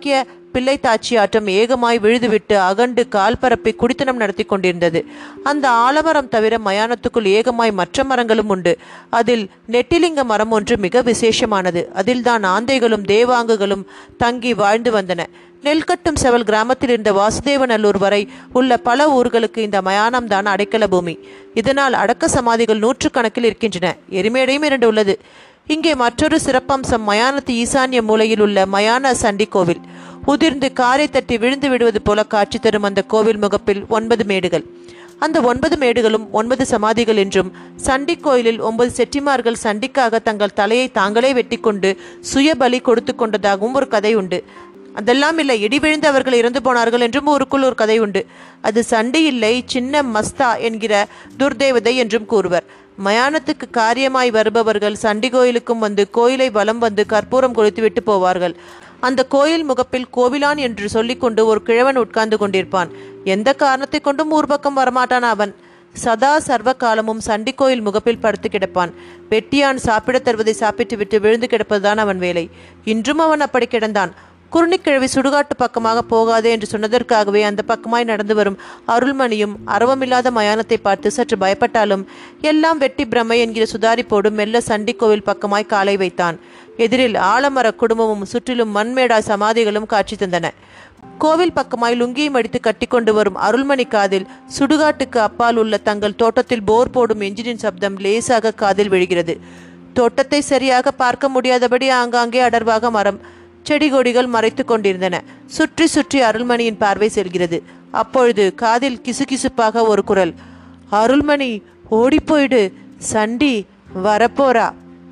பிள்ளை தாச்சி ஆட்டம் ஏகமாய் விழுதுவிட்டு அகண்டு கால் பரப்பி குடித்தனம் நடத்தி கொண்டிருந்தது அந்த ஆலமரம் தவிர மயானத்துக்குள் ஏகமாய் மற்ற மரங்களும் உண்டு அதில் நெட்டிலிங்க மரம் ஒன்று மிக விசேஷமானது அதில்தான் ஆந்தைகளும் தேவாங்குகளும் தங்கி வாழ்ந்து வந்தன நெல்கட்டும் செவல் கிராமத்தில் இருந்த வாசுதேவநல்லூர் வரை உள்ள பல ஊர்களுக்கு இந்த மயானம் தான் அடைக்கல பூமி இதனால் அடக்க சமாதிகள் நூற்றுக்கணக்கில் இருக்கின்றன எரிமேடையும் இரண்டு உள்ளது இங்கே மற்றொரு சிறப்பம்சம் மயானத்து ஈசான்ய மூலையில் உள்ள மயான சண்டி கோவில் உதிர்ந்து காரை தட்டி விழுந்து விடுவது போல காட்சி தரும் அந்த கோவில் முகப்பில் ஒன்பது மேடுகள் அந்த ஒன்பது மேடுகளும் ஒன்பது சமாதிகள் என்றும் சண்டி கோயிலில் ஒன்பது செட்டிமார்கள் சண்டிக்காக தங்கள் தலையை தாங்களே வெட்டிக்கொண்டு சுயபலி கொடுத்து கொண்டதாகவும் ஒரு கதை உண்டு அதெல்லாம் இல்லை இடி விழுந்து அவர்கள் இறந்து போனார்கள் என்றும் ஊருக்குள் ஒரு கதை உண்டு அது சண்டி இல்லை சின்ன மஸ்தா என்கிற துர்தேவதை என்றும் கூறுவர் மயானத்துக்கு காரியமாய் வருபவர்கள் சண்டி கோயிலுக்கும் வந்து கோயிலை வலம் வந்து கற்பூரம் கொளுத்து விட்டு போவார்கள் அந்த கோயில் முகப்பில் கோவிலான் என்று சொல்லிக்கொண்டு ஒரு கிழவன் உட்கார்ந்து கொண்டிருப்பான் எந்த காரணத்தை கொண்டும் ஊர் பக்கம் வரமாட்டான் அவன் சதா சர்வ காலமும் சண்டி கோயில் முகப்பில் படுத்து கிடப்பான் வெட்டியான் சாப்பிடத் தருவதை சாப்பிட்டு விட்டு விழுந்து கிடப்பதுதான் அவன் வேலை இன்றும் அவன் அப்படி கிடந்தான் குருணிக்கிழவி சுடுகாட்டு பக்கமாக போகாதே என்று சொன்னதற்காகவே அந்த பக்கமாய் நடந்து வரும் அருள்மணியும் அரவமில்லாத மயானத்தை பார்த்து சற்று பயப்பட்டாலும் எல்லாம் வெட்டி பிரமை என்கிற சுதாரிப்போடு மெல்ல சண்டி கோவில் பக்கமாய் காலை வைத்தான் எதிரில் ஆலமர குடும்பமும் சுற்றிலும் மண்மேடாய் சமாதிகளும் காட்சி தந்தன கோவில் பக்கமாய் லுங்கியை மடித்து கட்டிக்கொண்டு வரும் அருள்மணி காதில் சுடுகாட்டுக்கு அப்பால் உள்ள தங்கள் தோட்டத்தில் போர் போடும் என்ஜினின் சப்தம் லேசாக காதில் விழுகிறது தோட்டத்தை சரியாக பார்க்க முடியாதபடி ஆங்காங்கே அடர்வாக மரம் செடி கொடிகள் மறைத்து கொண்டிருந்தன சுற்றி சுற்றி அருள்மணியின் பார்வை செல்கிறது அப்பொழுது காதில் கிசுகிசுப்பாக ஒரு குரல் அருள்மணி ஓடிப்போயிடு சண்டி வரப்போறா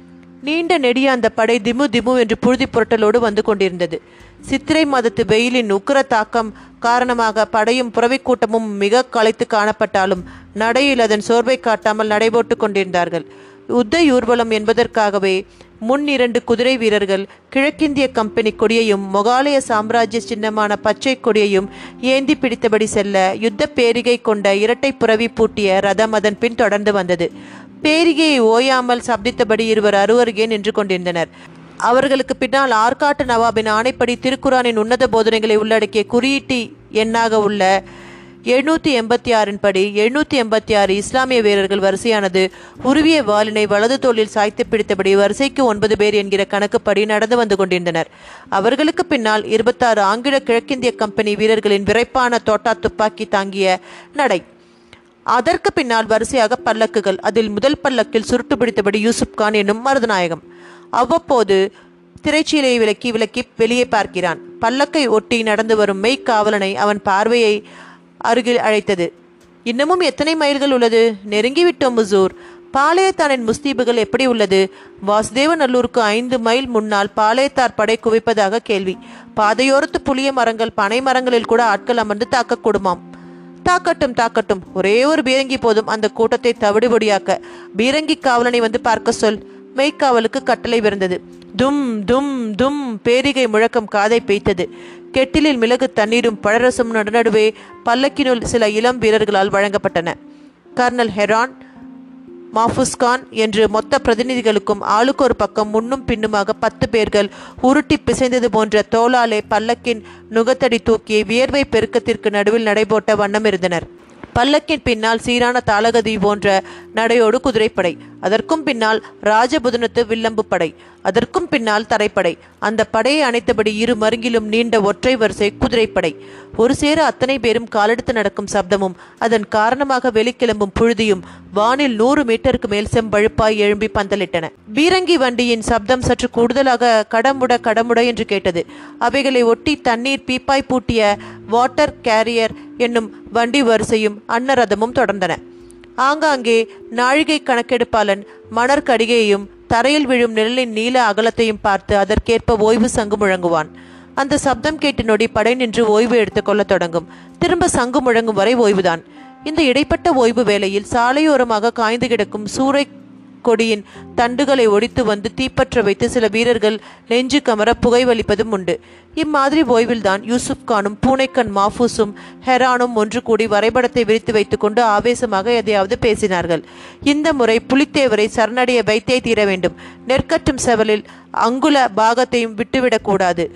நீண்ட நெடிய அந்த படை திமு திமு என்று புழுதி புரட்டலோடு வந்து கொண்டிருந்தது சித்திரை மாதத்து வெயிலின் உக்கிர தாக்கம் காரணமாக படையும் புறவைக் கூட்டமும் மிக களைத்து காணப்பட்டாலும் நடையில் அதன் சோர்வை காட்டாமல் நடைபோட்டு கொண்டிருந்தார்கள் யுத்த ஊர்வலம் என்பதற்காகவே முன் இரண்டு குதிரை வீரர்கள் கிழக்கிந்திய கம்பெனி கொடியையும் மொகாலய சாம்ராஜ்ய சின்னமான பச்சை கொடியையும் ஏந்தி பிடித்தபடி செல்ல யுத்த பேரிகை கொண்ட இரட்டை புறவி பூட்டிய ரதம் அதன் பின் தொடர்ந்து வந்தது பேரிகையை ஓயாமல் சப்தித்தபடி இருவர் அருவருகே நின்று கொண்டிருந்தனர் அவர்களுக்கு பின்னால் ஆற்காட்டு நவாபின் ஆணைப்படி திருக்குறானின் உன்னத போதனைகளை உள்ளடக்கிய குறியீட்டு எண்ணாக உள்ள எழுநூற்றி எண்பத்தி ஆறின் படி எழுநூற்றி எண்பத்தி ஆறு இஸ்லாமிய வீரர்கள் வரிசையானது உருவிய வாளினை வலது தோளில் சாய்த்து பிடித்தபடி வரிசைக்கு ஒன்பது பேர் என்கிற கணக்குப்படி நடந்து வந்து கொண்டிருந்தனர் அவர்களுக்கு பின்னால் இருபத்தாறு ஆங்கில கிழக்கிந்திய கம்பெனி வீரர்களின் விரைப்பான தோட்டா துப்பாக்கி தாங்கிய நடை அதற்கு பின்னால் வரிசையாக பல்லக்குகள் அதில் முதல் பல்லக்கில் சுருட்டு பிடித்தபடி யூசுப் கான் என்னும் மருதநாயகம் அவ்வப்போது திரைச்சீலையை விலக்கி விலக்கி வெளியே பார்க்கிறான் பல்லக்கை ஒட்டி நடந்து வரும் மெய்க்காவலனை அவன் பார்வையை அருகில் அழைத்தது இன்னமும் எத்தனை மைல்கள் உள்ளது நெருங்கிவிட்டோம் முசூர் பாளையத்தானின் முஸ்தீபுகள் எப்படி உள்ளது வாசுதேவநல்லூருக்கு ஐந்து மைல் முன்னால் பாளையத்தார் படை குவிப்பதாக கேள்வி பாதையோரத்து புளிய மரங்கள் பனை மரங்களில் கூட ஆட்கள் அமர்ந்து தாக்கக்கூடுமாம் தாக்கட்டும் தாக்கட்டும் ஒரே ஒரு பீரங்கி போதும் அந்த கூட்டத்தை தவிடுபொடியாக்க பீரங்கி காவலனை வந்து பார்க்க சொல் மெய்க்காவலுக்கு கட்டளை பிறந்தது தும் தும் தும் பேரிகை முழக்கம் காதை பெய்த்தது கெட்டிலில் மிளகு தண்ணீரும் பழரசும் நடுநடுவே பல்லக்கினுள் சில இளம் வீரர்களால் வழங்கப்பட்டன கர்னல் ஹெரான் மாஃபுஸ்கான் என்று மொத்த பிரதிநிதிகளுக்கும் ஆளுக்கு ஒரு பக்கம் முன்னும் பின்னுமாக பத்து பேர்கள் உருட்டி பிசைந்தது போன்ற தோளாலே பல்லக்கின் நுகத்தடி தூக்கி வியர்வை பெருக்கத்திற்கு நடுவில் நடைபோட்ட வண்ணம் இருந்தனர் பல்லக்கின் பின்னால் சீரான தாளகதி போன்ற நடையோடு குதிரைப்படை அதற்கும் பின்னால் ராஜபுதனத்து வில்லம்பு படை அதற்கும் பின்னால் தரைப்படை அந்த படையை அணைத்தபடி இரு மருங்கிலும் நீண்ட ஒற்றை வரிசை குதிரைப்படை ஒரு சேர அத்தனை பேரும் காலெடுத்து நடக்கும் சப்தமும் அதன் காரணமாக வெளிக்கிளம்பும் புழுதியும் வானில் நூறு மீட்டருக்கு மேல் செம்பழுப்பாய் எழும்பி பந்தலிட்டன பீரங்கி வண்டியின் சப்தம் சற்று கூடுதலாக கடமுட கடமுட என்று கேட்டது அவைகளை ஒட்டி தண்ணீர் பீப்பாய் பூட்டிய வாட்டர் கேரியர் என்னும் வண்டி வரிசையும் அன்னரதமும் தொடர்ந்தன ஆங்காங்கே நாழிகை கணக்கெடுப்பாளன் மணற்கடிகையையும் தரையில் விழும் நிழலின் நீல அகலத்தையும் பார்த்து அதற்கேற்ப ஓய்வு சங்கு முழங்குவான் அந்த சப்தம் கேட்டு நொடி படை நின்று ஓய்வு எடுத்துக்கொள்ளத் தொடங்கும் திரும்ப சங்கு முழங்கும் வரை ஓய்வுதான் இந்த இடைப்பட்ட ஓய்வு வேளையில் சாலையோரமாக காய்ந்து கிடக்கும் சூறை கொடியின் தண்டுகளை ஒடித்து வந்து தீப்பற்ற வைத்து சில வீரர்கள் நெஞ்சு கமர புகைவலிப்பதும் உண்டு இம்மாதிரி ஓய்வில்தான் யூசுப் கானும் பூனைக்கண் மாஃபூஸும் ஹெரானும் ஒன்று கூடி வரைபடத்தை விரித்து வைத்துக்கொண்டு ஆவேசமாக எதையாவது பேசினார்கள் இந்த முறை புலித்தேவரை சரணடைய வைத்தே தீர வேண்டும் நெற்கட்டும் செவலில் அங்குல பாகத்தையும் விட்டுவிடக்கூடாது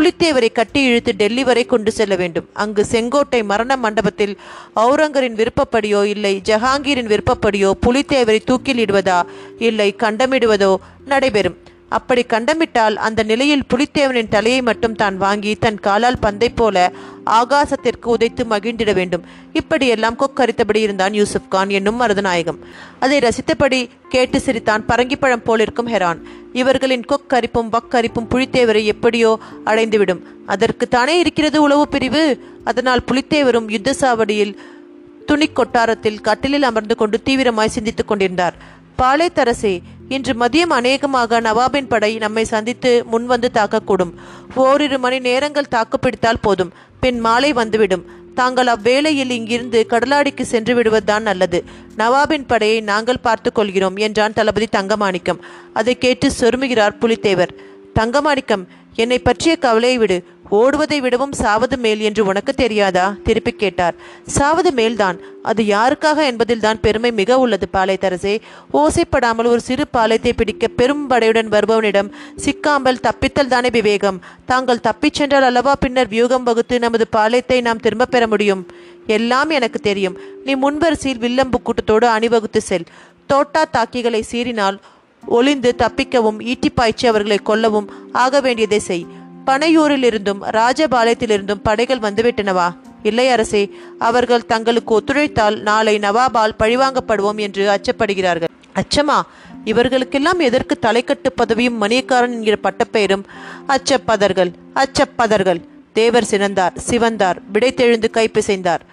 புலித்தேவரை கட்டி இழுத்து டெல்லி வரை கொண்டு செல்ல வேண்டும் அங்கு செங்கோட்டை மரண மண்டபத்தில் ஔரங்கரின் விருப்பப்படியோ இல்லை ஜஹாங்கீரின் விருப்பப்படியோ புலித்தேவரை தூக்கில் இடுவதா இல்லை கண்டமிடுவதோ நடைபெறும் அப்படி கண்டமிட்டால் அந்த நிலையில் புலித்தேவனின் தலையை மட்டும் தான் வாங்கி தன் காலால் பந்தை போல ஆகாசத்திற்கு உதைத்து மகிழ்ந்திட வேண்டும் இப்படியெல்லாம் கொக்கரித்தபடி இருந்தான் யூசுப் கான் என்னும் மருதநாயகம் அதை ரசித்தபடி கேட்டு சிரித்தான் பரங்கிப்பழம் போலிருக்கும் ஹெரான் இவர்களின் கொக்கரிப்பும் வக்கரிப்பும் புலித்தேவரை எப்படியோ அடைந்துவிடும் அதற்கு தானே இருக்கிறது உளவு பிரிவு அதனால் புலித்தேவரும் யுத்த சாவடியில் துணி கொட்டாரத்தில் கட்டிலில் அமர்ந்து கொண்டு தீவிரமாய் சிந்தித்துக் கொண்டிருந்தார் பாளையத்தரசே இன்று மதியம் அநேகமாக நவாபின் படை நம்மை சந்தித்து முன்வந்து தாக்கக்கூடும் ஓரிரு மணி நேரங்கள் தாக்குப்பிடித்தால் போதும் பின் மாலை வந்துவிடும் தாங்கள் அவ்வேளையில் இங்கிருந்து கடலாடிக்கு சென்று விடுவதுதான் நல்லது நவாபின் படையை நாங்கள் பார்த்துக் கொள்கிறோம் என்றான் தளபதி தங்கமாணிக்கம் அதை கேட்டு சொருமுகிறார் புலித்தேவர் தங்கமாணிக்கம் என்னை பற்றிய கவலையை விடு ஓடுவதை விடவும் சாவது மேல் என்று உனக்கு தெரியாதா திருப்பி கேட்டார் சாவது மேல்தான் அது யாருக்காக என்பதில்தான் பெருமை மிக உள்ளது பாளையத்தரசே ஓசைப்படாமல் ஒரு சிறு பாளையத்தை பிடிக்க பெரும் படையுடன் வருபவனிடம் சிக்காமல் தப்பித்தல் தானே விவேகம் தாங்கள் தப்பிச் சென்றால் அல்லவா பின்னர் வியூகம் வகுத்து நமது பாளையத்தை நாம் திரும்பப் பெற முடியும் எல்லாம் எனக்கு தெரியும் நீ முன்வரிசையில் வில்லம்பு கூட்டத்தோடு அணிவகுத்து செல் தோட்டா தாக்கிகளை சீறினால் ஒளிந்து தப்பிக்கவும் ஈட்டி பாய்ச்சி அவர்களை கொல்லவும் ஆக வேண்டியதை செய் பனையூரிலிருந்தும் ராஜபாளையத்திலிருந்தும் படைகள் வந்துவிட்டனவா இல்லை அரசே அவர்கள் தங்களுக்கு ஒத்துழைத்தால் நாளை நவாபால் பழிவாங்கப்படுவோம் என்று அச்சப்படுகிறார்கள் அச்சமா இவர்களுக்கெல்லாம் எதற்கு தலைக்கட்டு பதவியும் மணியக்காரன் என்கிற பட்டப்பெயரும் அச்சப்பதர்கள் அச்சப்பதர்கள் தேவர் சினந்தார் சிவந்தார் விடைத்தெழுந்து கைப்பிசைந்தார்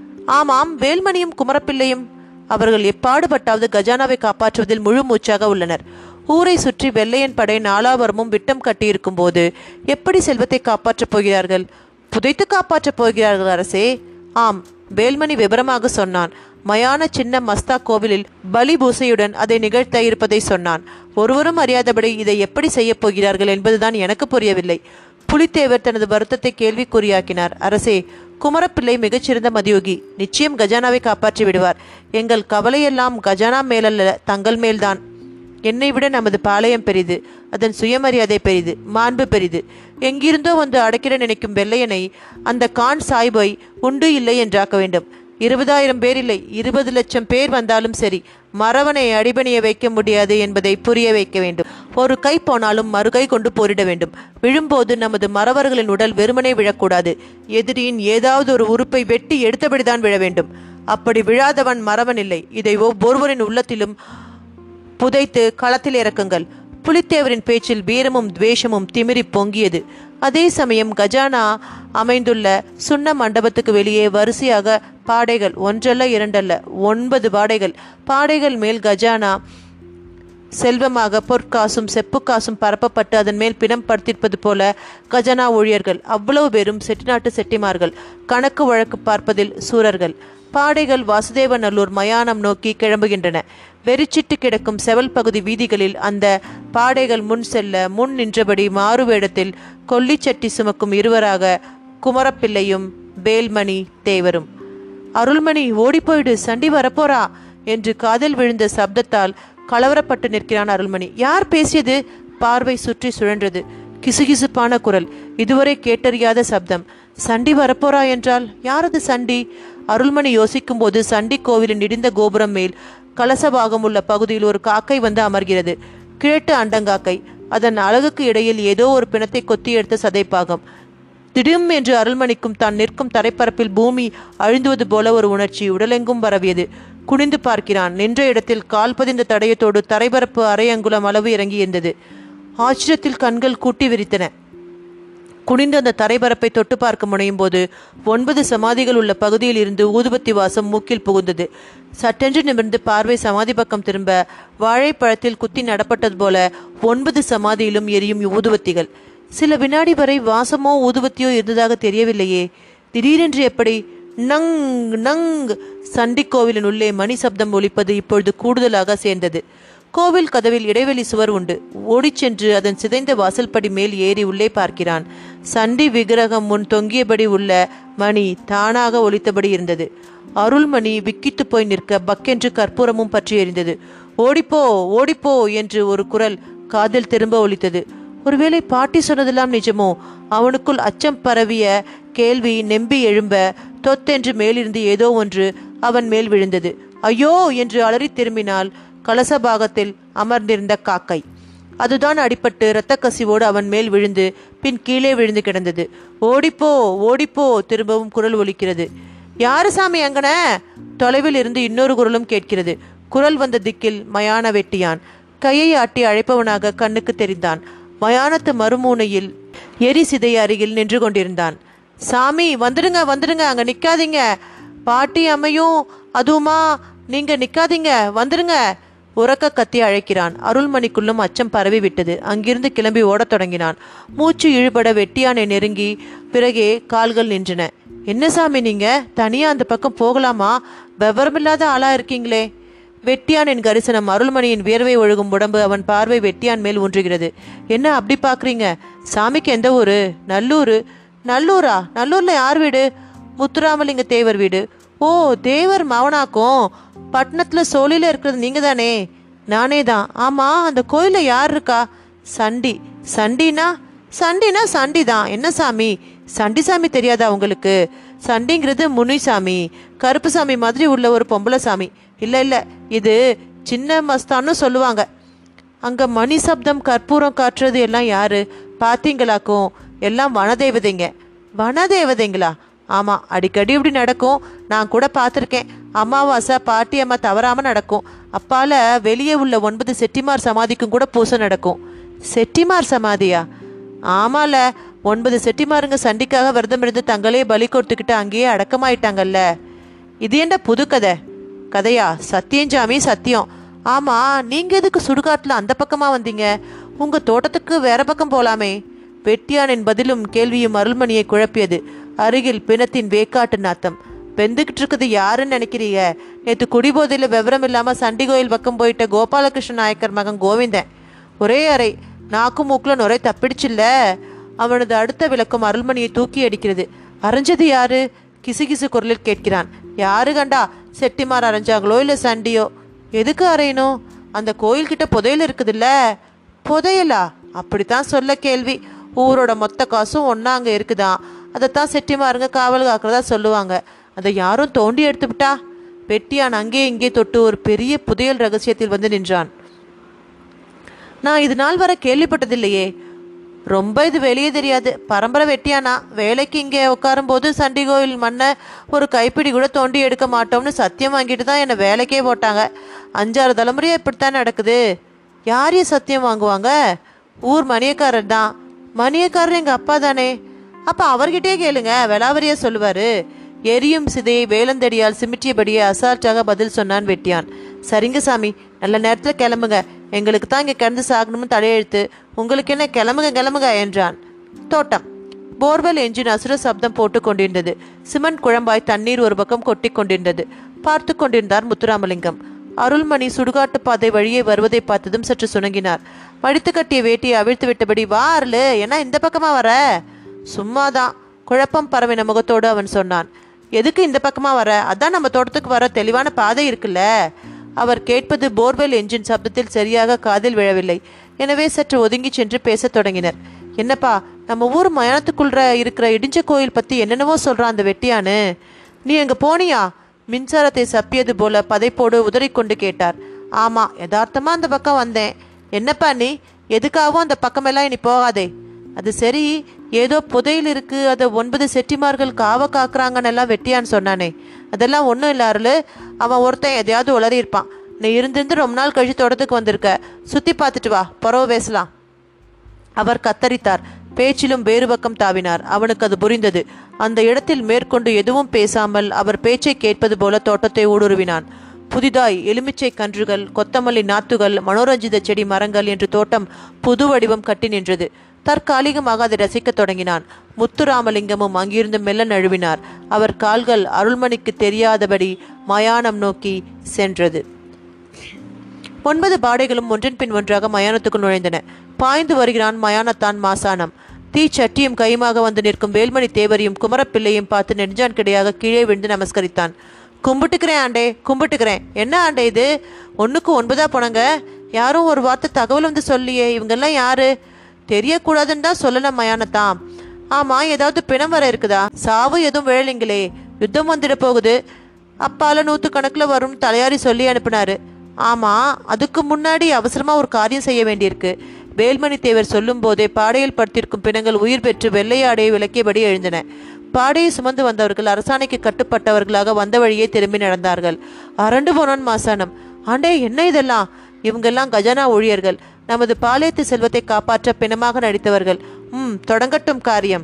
ஆமாம் வேல்மணியும் குமரப்பிள்ளையும் அவர்கள் எப்பாடுபட்டாவது கஜானாவை காப்பாற்றுவதில் முழு மூச்சாக உள்ளனர் ஊரை சுற்றி வெள்ளையன் படை நாலாவரமும் விட்டம் கட்டியிருக்கும் போது எப்படி செல்வத்தை காப்பாற்றப் போகிறார்கள் புதைத்து காப்பாற்றப் போகிறார்கள் அரசே ஆம் வேல்மணி விவரமாக சொன்னான் மயான சின்ன மஸ்தா கோவிலில் பலி பூசையுடன் அதை நிகழ்த்த இருப்பதை சொன்னான் ஒருவரும் அறியாதபடி இதை எப்படி செய்யப் போகிறார்கள் என்பதுதான் எனக்கு புரியவில்லை புலித்தேவர் தனது வருத்தத்தை கேள்விக்குறியாக்கினார் அரசே குமரப்பிள்ளை மிகச்சிறந்த மதியோகி நிச்சயம் கஜானாவை காப்பாற்றி விடுவார் எங்கள் கவலையெல்லாம் கஜானா மேலல்ல தங்கள் மேல்தான் என்னை விட நமது பாளையம் பெரிது அதன் சுயமரியாதை பெரிது மாண்பு பெரிது எங்கிருந்தோ வந்து அடைக்கிட நினைக்கும் வெள்ளையனை அந்த கான் சாய்பை உண்டு இல்லை என்றாக்க வேண்டும் இருபதாயிரம் பேர் இல்லை இருபது லட்சம் பேர் வந்தாலும் சரி மறவனை அடிபணிய வைக்க முடியாது என்பதை புரிய வைக்க வேண்டும் ஒரு கை போனாலும் மறுகை கொண்டு போரிட வேண்டும் விழும்போது நமது மறவர்களின் உடல் வெறுமனே விழக்கூடாது எதிரியின் ஏதாவது ஒரு உறுப்பை வெட்டி எடுத்தபடிதான் விழ வேண்டும் அப்படி விழாதவன் மறவன் இல்லை இதை ஒவ்வொருவரின் உள்ளத்திலும் புதைத்து களத்தில் இறக்குங்கள் புலித்தேவரின் பேச்சில் வீரமும் துவேஷமும் திமிரி பொங்கியது அதே சமயம் கஜானா அமைந்துள்ள சுண்ண மண்டபத்துக்கு வெளியே வரிசையாக பாடைகள் ஒன்றல்ல இரண்டல்ல ஒன்பது பாடைகள் பாடைகள் மேல் கஜானா செல்வமாக பொற்காசும் செப்புக்காசும் பரப்பப்பட்டு அதன் மேல் பிணம் படுத்திருப்பது போல கஜனா ஊழியர்கள் அவ்வளவு பேரும் செட்டிநாட்டு செட்டிமார்கள் கணக்கு வழக்கு பார்ப்பதில் சூரர்கள் பாடைகள் வாசுதேவநல்லூர் மயானம் நோக்கி கிளம்புகின்றன வெறிச்சிட்டு கிடக்கும் செவல் பகுதி வீதிகளில் அந்த பாடைகள் முன் செல்ல முன் நின்றபடி மாறுவேடத்தில் கொல்லிச்சட்டி சுமக்கும் இருவராக குமரப்பிள்ளையும் வேல்மணி தேவரும் அருள்மணி ஓடிப்போயிடு சண்டி வரப்போறா என்று காதில் விழுந்த சப்தத்தால் கலவரப்பட்டு நிற்கிறான் அருள்மணி யார் பேசியது பார்வை சுற்றி சுழன்றது கிசுகிசுப்பான குரல் இதுவரை கேட்டறியாத சப்தம் சண்டி வரப்போறா என்றால் யாரது சண்டி அருள்மணி யோசிக்கும் போது சண்டி கோவிலின் இடிந்த கோபுரம் மேல் கலசபாகம் உள்ள பகுதியில் ஒரு காக்கை வந்து அமர்கிறது கிழட்டு அண்டங்காக்கை அதன் அழகுக்கு இடையில் ஏதோ ஒரு பிணத்தை கொத்தி எடுத்த சதைப்பாகம் திடும் என்று அருள்மணிக்கும் தான் நிற்கும் தரைப்பரப்பில் பூமி அழிந்துவது போல ஒரு உணர்ச்சி உடலெங்கும் பரவியது குனிந்து பார்க்கிறான் நின்ற இடத்தில் கால் பதிந்த தடயத்தோடு தரைப்பரப்பு அரை அங்குலம் அளவு இறங்கியிருந்தது ஆச்சரியத்தில் கண்கள் கூட்டி விரித்தன குனிந்து அந்த தரைப்பரப்பை தொட்டு பார்க்க முனையும் போது ஒன்பது சமாதிகள் உள்ள பகுதியில் இருந்து ஊதுபத்தி வாசம் மூக்கில் புகுந்தது சட்டென்று நிமிர்ந்து பார்வை சமாதி பக்கம் திரும்ப வாழைப்பழத்தில் குத்தி நடப்பட்டது போல ஒன்பது சமாதியிலும் எரியும் ஊதுபத்திகள் சில வினாடி வரை வாசமோ ஊதுபத்தியோ இருந்ததாக தெரியவில்லையே திடீரென்று எப்படி நங் நங் சண்டி கோவிலின் உள்ளே மணி சப்தம் ஒலிப்பது இப்பொழுது கூடுதலாக சேர்ந்தது கோவில் கதவில் இடைவெளி சுவர் உண்டு ஓடிச் சென்று அதன் சிதைந்த வாசல்படி மேல் ஏறி உள்ளே பார்க்கிறான் சண்டி விக்கிரகம் முன் தொங்கியபடி உள்ள மணி தானாக ஒலித்தபடி இருந்தது அருள்மணி விக்கித்து போய் நிற்க பக்கென்று கற்பூரமும் பற்றி எரிந்தது ஓடிப்போ ஓடிப்போ என்று ஒரு குரல் காதில் திரும்ப ஒலித்தது ஒருவேளை பாட்டி சொன்னதெல்லாம் நிஜமோ அவனுக்குள் அச்சம் பரவிய கேள்வி நெம்பி எழும்ப தொத்தென்று மேலிருந்து ஏதோ ஒன்று அவன் மேல் விழுந்தது ஐயோ என்று அலறி திரும்பினால் கலசபாகத்தில் அமர்ந்திருந்த காக்கை அதுதான் அடிபட்டு இரத்த கசிவோடு அவன் மேல் விழுந்து பின் கீழே விழுந்து கிடந்தது ஓடிப்போ ஓடிப்போ திரும்பவும் குரல் ஒலிக்கிறது யாரு சாமி அங்கன தொலைவில் இருந்து இன்னொரு குரலும் கேட்கிறது குரல் வந்த திக்கில் மயான வெட்டியான் கையை ஆட்டி அழைப்பவனாக கண்ணுக்கு தெரிந்தான் மயானத்து மறுமூனையில் எரி சிதை அருகில் நின்று கொண்டிருந்தான் சாமி வந்துடுங்க வந்துடுங்க அங்க நிக்காதீங்க பாட்டி அம்மையும் அதுவுமா நீங்க நிக்காதீங்க வந்துடுங்க உறக்க கத்தி அழைக்கிறான் அருள்மணிக்குள்ளும் அச்சம் பரவி விட்டது அங்கிருந்து கிளம்பி ஓடத் தொடங்கினான் மூச்சு இழுபட வெட்டியானை நெருங்கி பிறகே கால்கள் நின்றன என்ன சாமி நீங்க தனியா அந்த பக்கம் போகலாமா விவரமில்லாத ஆளா இருக்கீங்களே வெட்டியானின் கரிசனம் அருள்மணியின் வியர்வை ஒழுகும் உடம்பு அவன் பார்வை வெட்டியான் மேல் ஊன்றுகிறது என்ன அப்படி பாக்குறீங்க சாமிக்கு எந்த ஊரு நல்லூரு நல்லூரா நல்லூர்ல யார் வீடு முத்துராமலிங்க தேவர் வீடு ஓ தேவர் மவனாக்கும் பட்டணத்துல சோழில இருக்கிறது நீங்க தானே நானே தான் ஆமா அந்த கோயில்ல யார் இருக்கா சண்டி சண்டினா சண்டினா சண்டி தான் என்ன சாமி சண்டி சாமி தெரியாதா உங்களுக்கு சண்டிங்கிறது முனிசாமி கருப்பு சாமி மாதிரி உள்ள ஒரு பொம்பளை சாமி இல்ல இல்ல இது சின்ன மஸ்தான்னு சொல்லுவாங்க அங்க மணி சப்தம் கற்பூரம் காட்டுறது எல்லாம் யாரு பாத்தீங்களாக்கும் எல்லாம் வனதேவதைங்க வனதேவதைங்களா ஆமா அடிக்கடி இப்படி நடக்கும் நான் கூட பார்த்துருக்கேன் அமாவாசை பாட்டி அம்மா தவறாம நடக்கும் அப்பால வெளியே உள்ள ஒன்பது செட்டிமார் சமாதிக்கும் கூட பூசை நடக்கும் செட்டிமார் சமாதியா ஆமால ஒன்பது செட்டிமாருங்க சண்டிக்காக விரதம் இருந்து தங்களே பலி கொடுத்துக்கிட்டு அங்கேயே அடக்கமாயிட்டாங்கல்ல இது என்ன புது கதை கதையா சத்தியஞ்சாமி சத்தியம் ஆமா நீங்க எதுக்கு சுடுகாட்டுல அந்த பக்கமா வந்தீங்க உங்க தோட்டத்துக்கு வேற பக்கம் போலாமே வெட்டியானின் பதிலும் கேள்வியும் அருள்மணியை குழப்பியது அருகில் பிணத்தின் வேக்காட்டு நாத்தம் வெந்துகிட்டு இருக்குது யாருன்னு நினைக்கிறீங்க நேத்து குடிபோதையில விவரம் இல்லாம சண்டி கோயில் பக்கம் போயிட்ட கோபாலகிருஷ்ண நாயக்கர் மகன் கோவிந்தன் ஒரே அறை நாக்கு மூக்குல நுரை தப்பிடுச்சுல்ல அவனது அடுத்த விளக்கம் அருள்மணியை தூக்கி அடிக்கிறது அரைஞ்சது யாரு கிசுகிசு குரலில் கேட்கிறான் யாரு கண்டா செட்டிமார் அரைஞ்சாங்களோ இல்ல சண்டியோ எதுக்கு அறையணும் அந்த கோயில்கிட்ட புதையல் இருக்குதுல்ல புதையலா அப்படித்தான் சொல்ல கேள்வி ஊரோட மொத்த காசும் ஒன்றா அங்கே இருக்குதாம் அதைத்தான் செட்டிமாருங்க காவல் காக்கிறதா சொல்லுவாங்க அதை யாரும் தோண்டி எடுத்து விட்டா வெட்டியான் அங்கே இங்கே தொட்டு ஒரு பெரிய புதையல் ரகசியத்தில் வந்து நின்றான் நான் இது நாள் வரை கேள்விப்பட்டதில்லையே ரொம்ப இது வெளியே தெரியாது பரம்பரை வெட்டியானா வேலைக்கு இங்கே உட்காரும்போது சண்டி கோயில் மண்ணை ஒரு கைப்பிடி கூட தோண்டி எடுக்க மாட்டோம்னு சத்தியம் வாங்கிட்டு தான் என்னை வேலைக்கே போட்டாங்க அஞ்சாறு தலைமுறையாக இப்படித்தான் நடக்குது யார் ஏன் சத்தியம் வாங்குவாங்க ஊர் மணியக்காரர் தான் மணியக்காரர் எங்கள் அப்பா தானே அப்போ அவர்கிட்டயே கேளுங்க வெளாவரியா சொல்லுவாரு எரியும் சிதையை வேலந்தடியால் சிமிட்டியபடியே அசால்ட்டாக பதில் சொன்னான் வெட்டியான் சரிங்க சாமி நல்ல நேரத்தில் கிளம்புங்க எங்களுக்கு தான் இங்கே கிடந்து சாகணும்னு தலையெழுத்து உங்களுக்கு என்ன கிளம்புங்க கிளம்புங்க என்றான் தோட்டம் போர்வெல் என்ஜின் அசுர சப்தம் போட்டு கொண்டிருந்தது சிமெண்ட் குழம்பாய் தண்ணீர் ஒரு பக்கம் கொட்டி கொண்டிருந்தது பார்த்து கொண்டிருந்தார் முத்துராமலிங்கம் அருள்மணி சுடுகாட்டு பாதை வழியே வருவதை பார்த்ததும் சற்று சுணங்கினார் மடித்து கட்டிய வேட்டியை அவிழ்த்து விட்டபடி வா அருளு ஏன்னா இந்த பக்கமா வர சும்மாதான் குழப்பம் பரவின முகத்தோடு அவன் சொன்னான் எதுக்கு இந்த பக்கமா வர அதான் நம்ம தோட்டத்துக்கு வர தெளிவான பாதை இருக்குல்ல அவர் கேட்பது போர்வெல் என்ஜின் சப்தத்தில் சரியாக காதில் விழவில்லை எனவே சற்று ஒதுங்கி சென்று பேசத் தொடங்கினர் என்னப்பா நம்ம ஊர் மயானத்துக்குள்ள இருக்கிற இடிஞ்ச கோயில் பத்தி என்னென்னவோ சொல்றான் அந்த வெட்டியானு நீ அங்க போனியா மின்சாரத்தை சப்பியது போல பதைப்போடு உதறிக்கொண்டு கேட்டார் ஆமா யதார்த்தமா அந்த பக்கம் வந்தேன் என்னப்பா நீ எதுக்காகவும் அந்த பக்கமெல்லாம் இனி போகாதே அது சரி ஏதோ புதையில் இருக்கு அதை ஒன்பது செட்டிமார்கள் காவ காக்குறாங்கன்னு எல்லாம் வெட்டியான்னு சொன்னானே அதெல்லாம் ஒன்றும் இல்லை அருள் அவன் ஒருத்தன் எதையாவது உளறி இருப்பான் நீ இருந்திருந்து ரொம்ப நாள் கழிச்சு தோட்டத்துக்கு வந்திருக்க சுற்றி பார்த்துட்டு வா பரவ பேசலாம் அவர் கத்தரித்தார் பேச்சிலும் வேறு பக்கம் தாவினார் அவனுக்கு அது புரிந்தது அந்த இடத்தில் மேற்கொண்டு எதுவும் பேசாமல் அவர் பேச்சை கேட்பது போல தோட்டத்தை ஊடுருவினான் புதிதாய் எலுமிச்சை கன்றுகள் கொத்தமல்லி நாத்துகள் மனோரஞ்சித செடி மரங்கள் என்று தோட்டம் புது வடிவம் கட்டி நின்றது தற்காலிகமாக அதை ரசிக்கத் தொடங்கினான் முத்துராமலிங்கமும் அங்கிருந்து மெல்ல நழுவினார் அவர் கால்கள் அருள்மணிக்கு தெரியாதபடி மயானம் நோக்கி சென்றது ஒன்பது பாடைகளும் ஒன்றன் பின் ஒன்றாக மயானத்துக்குள் நுழைந்தன பாய்ந்து வருகிறான் மயானத்தான் மாசானம் தீச்சட்டியும் கையுமாக வந்து நிற்கும் வேல்மணி தேவரையும் குமரப்பிள்ளையும் பார்த்து நெஞ்சான் கிடையாக கீழே விழுந்து நமஸ்கரித்தான் கும்பிட்டுக்கிறேன் ஆண்டே கும்பிட்டுக்கிறேன் என்ன ஆண்டே இது ஒன்றுக்கு ஒன்பதா போனங்க யாரும் ஒரு வார்த்தை தகவல் வந்து சொல்லியே இவங்கெல்லாம் யாரு தெரியக்கூடாதுன்னு தான் சொல்லல மயானத்தான் ஆமா ஏதாவது பிணம் வர இருக்குதா சாவு எதுவும் விழலிங்களே யுத்தம் வந்துட போகுது அப்பால நூத்து கணக்குல வரும் தலையாரி சொல்லி அனுப்புனாரு ஆமா அதுக்கு முன்னாடி அவசரமா ஒரு காரியம் செய்ய வேண்டியிருக்கு வேல்மணி தேவர் சொல்லும் போதே பாடையில் படுத்திருக்கும் பிணங்கள் உயிர் பெற்று வெள்ளையாடையை விளக்கியபடி எழுந்தன பாடையை சுமந்து வந்தவர்கள் அரசாணைக்கு கட்டுப்பட்டவர்களாக வந்த வழியே திரும்பி நடந்தார்கள் அரண்டு போனான் மாசானம் ஆண்டே என்ன இதெல்லாம் இவங்கெல்லாம் கஜானா ஊழியர்கள் நமது பாளையத்து செல்வத்தை காப்பாற்ற பிணமாக நடித்தவர்கள் ம் தொடங்கட்டும் காரியம்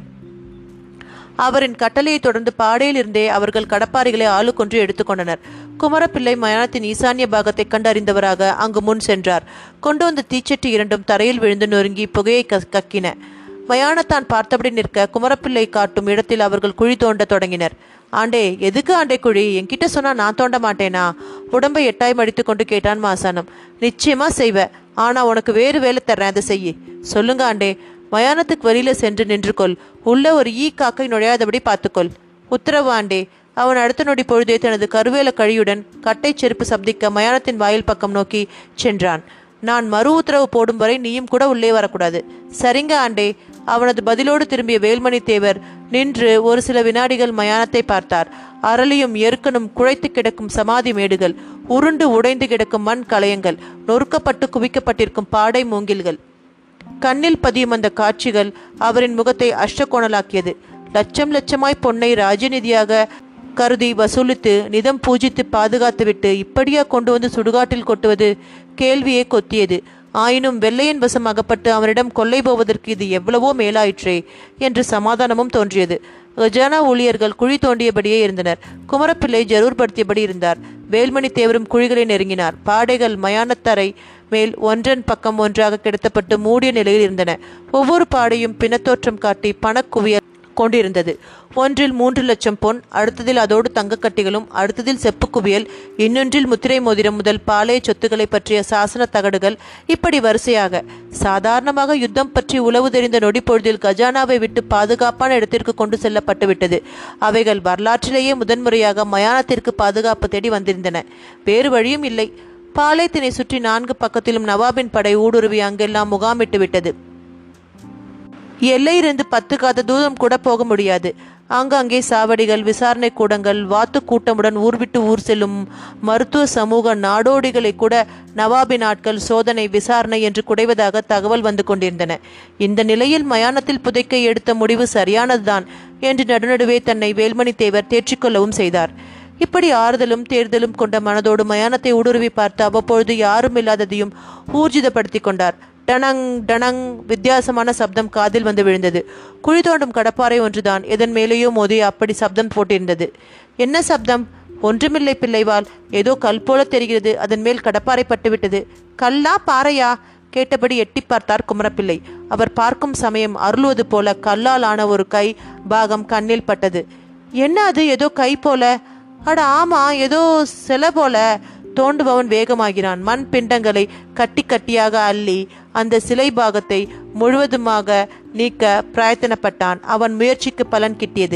அவரின் கட்டளையை தொடர்ந்து பாடையில் இருந்தே அவர்கள் கடப்பாரிகளை ஆளுக்கொன்று எடுத்துக்கொண்டனர் குமரப்பிள்ளை மயானத்தின் ஈசான்ய பாகத்தை கண்டறிந்தவராக அங்கு முன் சென்றார் கொண்டு வந்த தீச்சட்டி இரண்டும் தரையில் விழுந்து நொறுங்கி புகையை க- கக்கின மயானத்தான் பார்த்தபடி நிற்க குமரப்பிள்ளை காட்டும் இடத்தில் அவர்கள் குழி தோண்ட தொடங்கினர் ஆண்டே எதுக்கு ஆண்டே குழி என்கிட்ட சொன்னா நான் தோண்ட மாட்டேனா உடம்பை எட்டாய் மடித்து கொண்டு கேட்டான் மாசானம் நிச்சயமா செய்வ ஆனா உனக்கு வேறு வேலை தர்றேன் அதை செய்யி சொல்லுங்க ஆண்டே மயானத்துக்கு வெளியில சென்று நின்று கொள் உள்ள ஒரு ஈ காக்கை நுழையாதபடி பார்த்துக்கொள் உத்தரவு ஆண்டே அவன் அடுத்த நொடி பொழுதே தனது கருவேல கழியுடன் கட்டை செருப்பு சப்திக்க மயானத்தின் வாயில் பக்கம் நோக்கி சென்றான் நான் மறு உத்தரவு போடும் வரை நீயும் கூட உள்ளே வரக்கூடாது சரிங்க ஆண்டே அவனது பதிலோடு திரும்பிய வேல்மணி தேவர் நின்று ஒரு சில வினாடிகள் மயானத்தை பார்த்தார் அரளியும் எருக்கனும் குழைத்து கிடக்கும் சமாதி மேடுகள் உருண்டு உடைந்து கிடக்கும் மண் கலயங்கள் நொறுக்கப்பட்டு குவிக்கப்பட்டிருக்கும் பாடை மூங்கில்கள் கண்ணில் பதியும் அந்த காட்சிகள் அவரின் முகத்தை அஷ்டகோணலாக்கியது லட்சம் லட்சமாய் பொன்னை ராஜநிதியாக கருதி வசூலித்து நிதம் பூஜித்து பாதுகாத்துவிட்டு இப்படியா கொண்டு வந்து சுடுகாட்டில் கொட்டுவது கேள்வியே கொத்தியது ஆயினும் வெள்ளையன் வசம் அகப்பட்டு அவனிடம் கொள்ளை போவதற்கு இது எவ்வளவோ மேலாயிற்றே என்று சமாதானமும் தோன்றியது கஜானா ஊழியர்கள் குழி தோண்டியபடியே இருந்தனர் குமரப்பிள்ளை ஜரூர்படுத்தியபடி இருந்தார் வேல்மணி தேவரும் குழிகளை நெருங்கினார் பாடைகள் மயானத்தரை மேல் ஒன்றன் பக்கம் ஒன்றாக கிடத்தப்பட்டு மூடிய நிலையில் இருந்தன ஒவ்வொரு பாடையும் பிணத்தோற்றம் காட்டி பணக்குவியல் கொண்டிருந்தது ஒன்றில் மூன்று லட்சம் பொன் அடுத்ததில் அதோடு தங்கக்கட்டிகளும் அடுத்ததில் செப்பு குவியல் இன்னொன்றில் முத்திரை மோதிரம் முதல் பாளைய சொத்துக்களை பற்றிய சாசன தகடுகள் இப்படி வரிசையாக சாதாரணமாக யுத்தம் பற்றி உளவு தெரிந்த நொடிப்பொழுதில் கஜானாவை விட்டு பாதுகாப்பான இடத்திற்கு கொண்டு செல்லப்பட்டு விட்டது அவைகள் வரலாற்றிலேயே முதன்முறையாக மயானத்திற்கு பாதுகாப்பு தேடி வந்திருந்தன வேறு வழியும் இல்லை பாளையத்தினை சுற்றி நான்கு பக்கத்திலும் நவாபின் படை ஊடுருவி அங்கெல்லாம் முகாமிட்டு விட்டது எல்லையிலிருந்து பத்து காத தூரம் கூட போக முடியாது ஆங்காங்கே சாவடிகள் விசாரணை கூடங்கள் வாத்து கூட்டமுடன் ஊர் விட்டு ஊர் செல்லும் மருத்துவ சமூக நாடோடிகளை கூட நவாபி நாட்கள் சோதனை விசாரணை என்று குடைவதாக தகவல் வந்து கொண்டிருந்தன இந்த நிலையில் மயானத்தில் புதைக்க எடுத்த முடிவு சரியானதுதான் என்று நடுநடுவே தன்னை வேல்மணி தேவர் தேற்றிக்கொள்ளவும் செய்தார் இப்படி ஆறுதலும் தேர்தலும் கொண்ட மனதோடு மயானத்தை ஊடுருவி பார்த்து அவ்வப்பொழுது யாரும் இல்லாததையும் ஊர்ஜிதப்படுத்தி கொண்டார் டனங் டனங் வித்தியாசமான சப்தம் காதில் வந்து விழுந்தது குழி தோண்டும் கடப்பாறை ஒன்றுதான் எதன் மேலேயோ மோதி அப்படி சப்தம் போட்டிருந்தது என்ன சப்தம் ஒன்றுமில்லை பிள்ளைவாள் ஏதோ கல் போல தெரிகிறது அதன் மேல் கடப்பாறை பட்டுவிட்டது கல்லா பாறையா கேட்டபடி எட்டி பார்த்தார் குமரப்பிள்ளை அவர் பார்க்கும் சமயம் அருளுவது போல கல்லால் ஆன ஒரு கை பாகம் கண்ணில் பட்டது என்ன அது ஏதோ கை போல அட ஆமா ஏதோ சிலை போல தோண்டுபவன் வேகமாகிறான் மண் பிண்டங்களை கட்டி கட்டியாக அள்ளி அந்த சிலை பாகத்தை முழுவதுமாக நீக்க பிரயத்தனப்பட்டான் அவன் முயற்சிக்கு பலன் கிட்டியது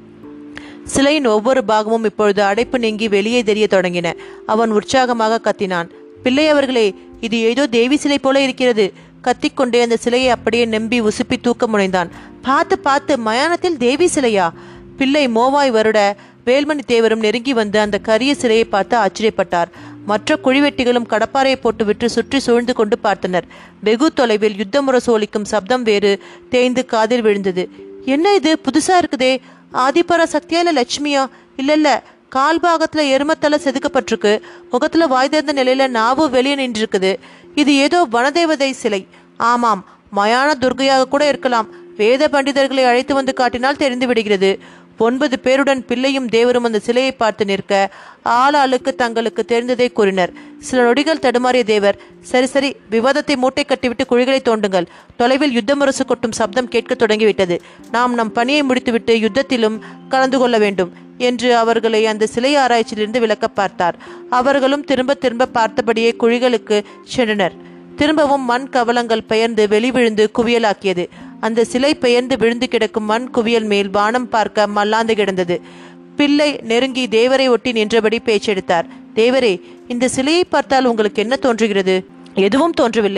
சிலையின் ஒவ்வொரு பாகமும் இப்பொழுது அடைப்பு நீங்கி வெளியே தெரிய தொடங்கின அவன் உற்சாகமாக கத்தினான் பிள்ளை அவர்களே இது ஏதோ தேவி சிலை போல இருக்கிறது கத்திக்கொண்டே அந்த சிலையை அப்படியே நம்பி உசுப்பி தூக்க முனைந்தான் பார்த்து பார்த்து மயானத்தில் தேவி சிலையா பிள்ளை மோவாய் வருட வேல்மணி தேவரும் நெருங்கி வந்து அந்த கரிய சிலையை பார்த்து ஆச்சரியப்பட்டார் மற்ற குழிவெட்டிகளும் கடப்பாறையை போட்டு விட்டு சுற்றி சூழ்ந்து கொண்டு பார்த்தனர் வெகு தொலைவில் யுத்தமுரசு ஒலிக்கும் சப்தம் வேறு தேய்ந்து காதில் விழுந்தது என்ன இது புதுசா இருக்குதே ஆதிபரா சக்தியா இல்ல லட்சுமியா இல்ல இல்ல கால் பாகத்துல எருமத்தலை செதுக்கப்பட்டிருக்கு முகத்துல வாய் திறந்த நிலையில நாவு வெளியே நின்றிருக்குது இது ஏதோ வனதேவதை சிலை ஆமாம் மயான துர்கையாக கூட இருக்கலாம் வேத பண்டிதர்களை அழைத்து வந்து காட்டினால் தெரிந்து விடுகிறது ஒன்பது பேருடன் பிள்ளையும் தேவரும் அந்த சிலையை பார்த்து நிற்க ஆளாளுக்கு தங்களுக்கு தெரிந்ததை கூறினர் சில நொடிகள் தடுமாறிய தேவர் சரி சரி விவாதத்தை மூட்டை கட்டிவிட்டு குழிகளை தோண்டுங்கள் தொலைவில் யுத்தமுரசு கொட்டும் சப்தம் கேட்கத் தொடங்கிவிட்டது நாம் நம் பணியை முடித்துவிட்டு யுத்தத்திலும் கலந்து கொள்ள வேண்டும் என்று அவர்களை அந்த சிலை ஆராய்ச்சியிலிருந்து விளக்க பார்த்தார் அவர்களும் திரும்ப திரும்ப பார்த்தபடியே குழிகளுக்கு சென்றனர் திரும்பவும் மண் கவலங்கள் பெயர்ந்து வெளிவிழுந்து குவியலாக்கியது அந்த சிலை பெயர்ந்து விழுந்து கிடக்கும் மண் குவியல் மேல் வானம் பார்க்க மல்லாந்து கிடந்தது பிள்ளை நெருங்கி தேவரை ஒட்டி நின்றபடி பேச்செடுத்தார் தேவரே இந்த சிலையை பார்த்தால் உங்களுக்கு என்ன தோன்றுகிறது எதுவும் தோன்றவில்லை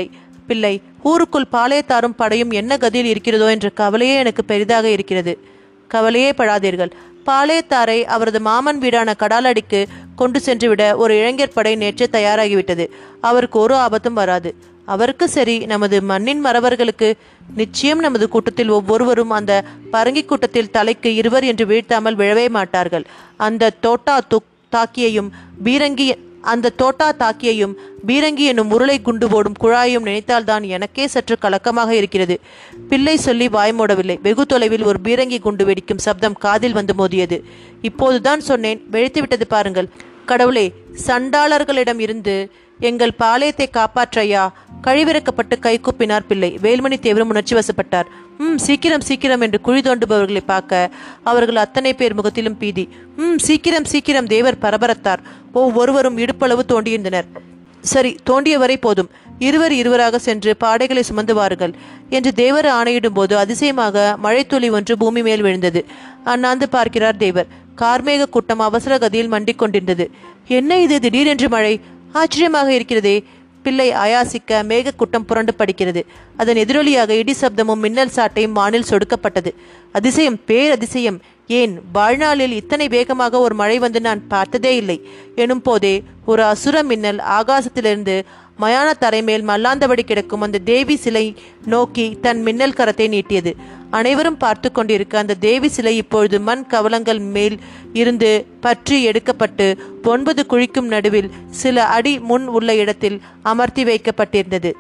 பிள்ளை ஊருக்குள் பாளையத்தாரும் படையும் என்ன கதியில் இருக்கிறதோ என்ற கவலையே எனக்கு பெரிதாக இருக்கிறது கவலையே படாதீர்கள் பாளையத்தாரை அவரது மாமன் வீடான கடாலடிக்கு கொண்டு சென்றுவிட ஒரு இளைஞர் படை நேற்று தயாராகிவிட்டது அவருக்கு ஒரு ஆபத்தும் வராது அவருக்கு சரி நமது மண்ணின் மறவர்களுக்கு நிச்சயம் நமது கூட்டத்தில் ஒவ்வொருவரும் அந்த பரங்கி கூட்டத்தில் தலைக்கு இருவர் என்று வீழ்த்தாமல் விழவே மாட்டார்கள் அந்த தோட்டா துக் தாக்கியையும் பீரங்கி அந்த தோட்டா தாக்கியையும் பீரங்கி என்னும் உருளை குண்டு போடும் குழாயும் நினைத்தால்தான் எனக்கே சற்று கலக்கமாக இருக்கிறது பிள்ளை சொல்லி வாய் மூடவில்லை வெகு தொலைவில் ஒரு பீரங்கி குண்டு வெடிக்கும் சப்தம் காதில் வந்து மோதியது இப்போதுதான் சொன்னேன் வெடித்து விட்டது பாருங்கள் கடவுளே சண்டாளர்களிடம் இருந்து எங்கள் பாளையத்தை காப்பாற்றையா கழிவிறக்கப்பட்டு கைகூப்பினார் பிள்ளை வேல்மணி தேவரும் உணர்ச்சி வசப்பட்டார் ம் சீக்கிரம் சீக்கிரம் என்று குழி தோண்டுபவர்களை பார்க்க அவர்கள் அத்தனை பேர் முகத்திலும் பீதி ம் சீக்கிரம் சீக்கிரம் தேவர் பரபரத்தார் ஒவ்வொருவரும் இடுப்பளவு தோண்டியிருந்தனர் சரி தோண்டியவரை போதும் இருவர் இருவராக சென்று பாடைகளை சுமந்து வாருங்கள் என்று தேவர் ஆணையிடும் போது அதிசயமாக மழைத்துளி ஒன்று பூமி மேல் விழுந்தது அண்ணாந்து பார்க்கிறார் தேவர் கார்மேக கூட்டம் அவசர கதியில் மண்டிக் கொண்டிருந்தது என்ன இது திடீரென்று மழை ஆச்சரியமாக இருக்கிறதே பிள்ளை ஆயாசிக்க மேகக்கூட்டம் புரண்டு படிக்கிறது அதன் எதிரொலியாக இடி சப்தமும் மின்னல் சாட்டையும் வானில் சொடுக்கப்பட்டது அதிசயம் பேரதிசயம் ஏன் வாழ்நாளில் இத்தனை வேகமாக ஒரு மழை வந்து நான் பார்த்ததே இல்லை எனும் போதே ஒரு அசுர மின்னல் ஆகாசத்திலிருந்து மயான தரை மேல் மல்லாந்தபடி கிடக்கும் அந்த தேவி சிலை நோக்கி தன் மின்னல் கரத்தை நீட்டியது அனைவரும் பார்த்து கொண்டிருக்க அந்த தேவி சிலை இப்பொழுது மண் கவலங்கள் மேல் இருந்து பற்றி எடுக்கப்பட்டு ஒன்பது குழிக்கும் நடுவில் சில அடி முன் உள்ள இடத்தில் அமர்த்தி வைக்கப்பட்டிருந்தது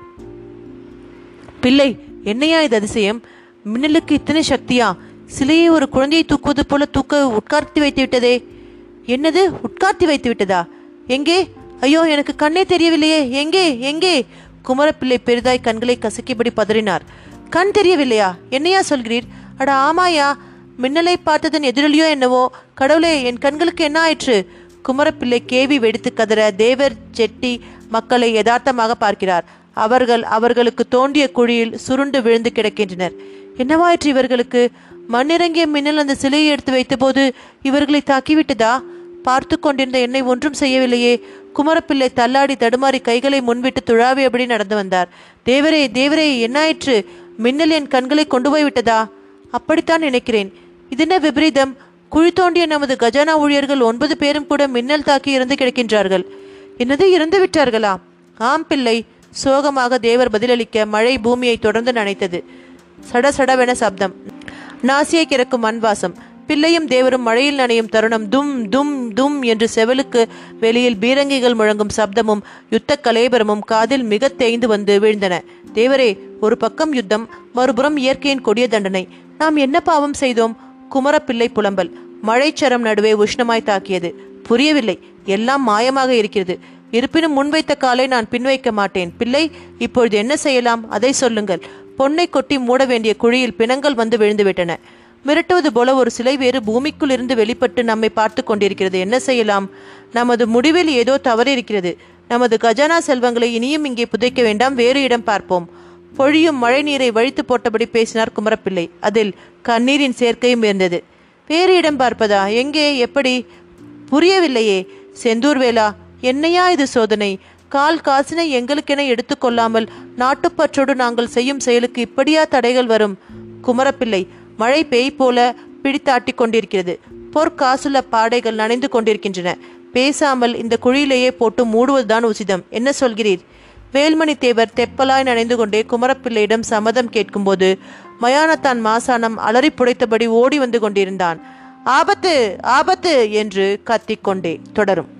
பிள்ளை என்னையா இது அதிசயம் மின்னலுக்கு இத்தனை சக்தியா சிலையை ஒரு குழந்தையை தூக்குவது போல தூக்க உட்கார்த்தி வைத்து விட்டதே என்னது உட்கார்த்தி வைத்து விட்டதா எங்கே ஐயோ எனக்கு கண்ணே தெரியவில்லையே எங்கே எங்கே குமரப்பிள்ளை பெரிதாய் கண்களை கசக்கிபடி பதறினார் கண் தெரியவில்லையா என்னையா சொல்கிறீர் அட ஆமாயா மின்னலை பார்த்ததன் எதிரொலியோ என்னவோ கடவுளே என் கண்களுக்கு என்ன ஆயிற்று குமரப்பிள்ளை கேவி வெடித்து கதற தேவர் செட்டி மக்களை யதார்த்தமாக பார்க்கிறார் அவர்கள் அவர்களுக்கு தோண்டிய குழியில் சுருண்டு விழுந்து கிடக்கின்றனர் என்னவாயிற்று இவர்களுக்கு மண்ணிறங்கிய மின்னல் அந்த சிலையை எடுத்து வைத்தபோது இவர்களை தாக்கிவிட்டதா பார்த்து கொண்டிருந்த என்னை ஒன்றும் செய்யவில்லையே குமரப்பிள்ளை தள்ளாடி தடுமாறி கைகளை முன்விட்டு துழாவியபடி நடந்து வந்தார் தேவரே தேவரே என்னாயிற்று மின்னல் என் கண்களை கொண்டு போய் விட்டதா அப்படித்தான் நினைக்கிறேன் இதென்ன விபரீதம் குழி தோண்டிய நமது கஜானா ஊழியர்கள் ஒன்பது பேரும் கூட மின்னல் தாக்கி இறந்து கிடக்கின்றார்கள் என்னது இறந்து விட்டார்களா ஆம் பிள்ளை சோகமாக தேவர் பதிலளிக்க மழை பூமியை தொடர்ந்து நனைத்தது சட சடவென சப்தம் நாசியை கிறக்கும் மண்வாசம் பிள்ளையும் தேவரும் மழையில் நனையும் தருணம் தும் தும் தும் என்று செவலுக்கு வெளியில் பீரங்கிகள் முழங்கும் சப்தமும் யுத்த கலேபரமும் காதில் மிக தேய்ந்து வந்து வீழ்ந்தன தேவரே ஒரு பக்கம் யுத்தம் மறுபுறம் இயற்கையின் கொடிய தண்டனை நாம் என்ன பாவம் செய்தோம் குமரப்பிள்ளை புலம்பல் மழைச்சரம் நடுவே உஷ்ணமாய் தாக்கியது புரியவில்லை எல்லாம் மாயமாக இருக்கிறது இருப்பினும் முன்வைத்த காலை நான் பின்வைக்க மாட்டேன் பிள்ளை இப்பொழுது என்ன செய்யலாம் அதை சொல்லுங்கள் பொன்னை கொட்டி மூட வேண்டிய குழியில் பிணங்கள் வந்து விழுந்துவிட்டன மிரட்டுவது போல ஒரு சிலை வேறு பூமிக்குள் இருந்து வெளிப்பட்டு நம்மை பார்த்து கொண்டிருக்கிறது என்ன செய்யலாம் நமது முடிவில் ஏதோ தவறு இருக்கிறது நமது கஜானா செல்வங்களை இனியும் இங்கே புதைக்க வேண்டாம் வேறு இடம் பார்ப்போம் பொழியும் மழை நீரை வழித்து போட்டபடி பேசினார் குமரப்பிள்ளை அதில் கண்ணீரின் சேர்க்கையும் இருந்தது வேறு இடம் பார்ப்பதா எங்கே எப்படி புரியவில்லையே செந்தூர் வேலா என்னையா இது சோதனை கால் காசினை எங்களுக்கென எடுத்துக்கொள்ளாமல் நாட்டுப்பற்றோடு நாங்கள் செய்யும் செயலுக்கு இப்படியா தடைகள் வரும் குமரப்பிள்ளை மழை பேய் போல பிடித்தாட்டி கொண்டிருக்கிறது பொற்காசுள்ள பாடைகள் நனைந்து கொண்டிருக்கின்றன பேசாமல் இந்த குழியிலேயே போட்டு மூடுவதுதான் உசிதம் என்ன சொல்கிறீர் வேல்மணி தேவர் தெப்பலாய் நனைந்து கொண்டே குமரப்பிள்ளையிடம் சம்மதம் கேட்கும்போது மயானத்தான் மாசானம் அலறி புடைத்தபடி ஓடி வந்து கொண்டிருந்தான் ஆபத்து ஆபத்து என்று கத்திக்கொண்டே தொடரும்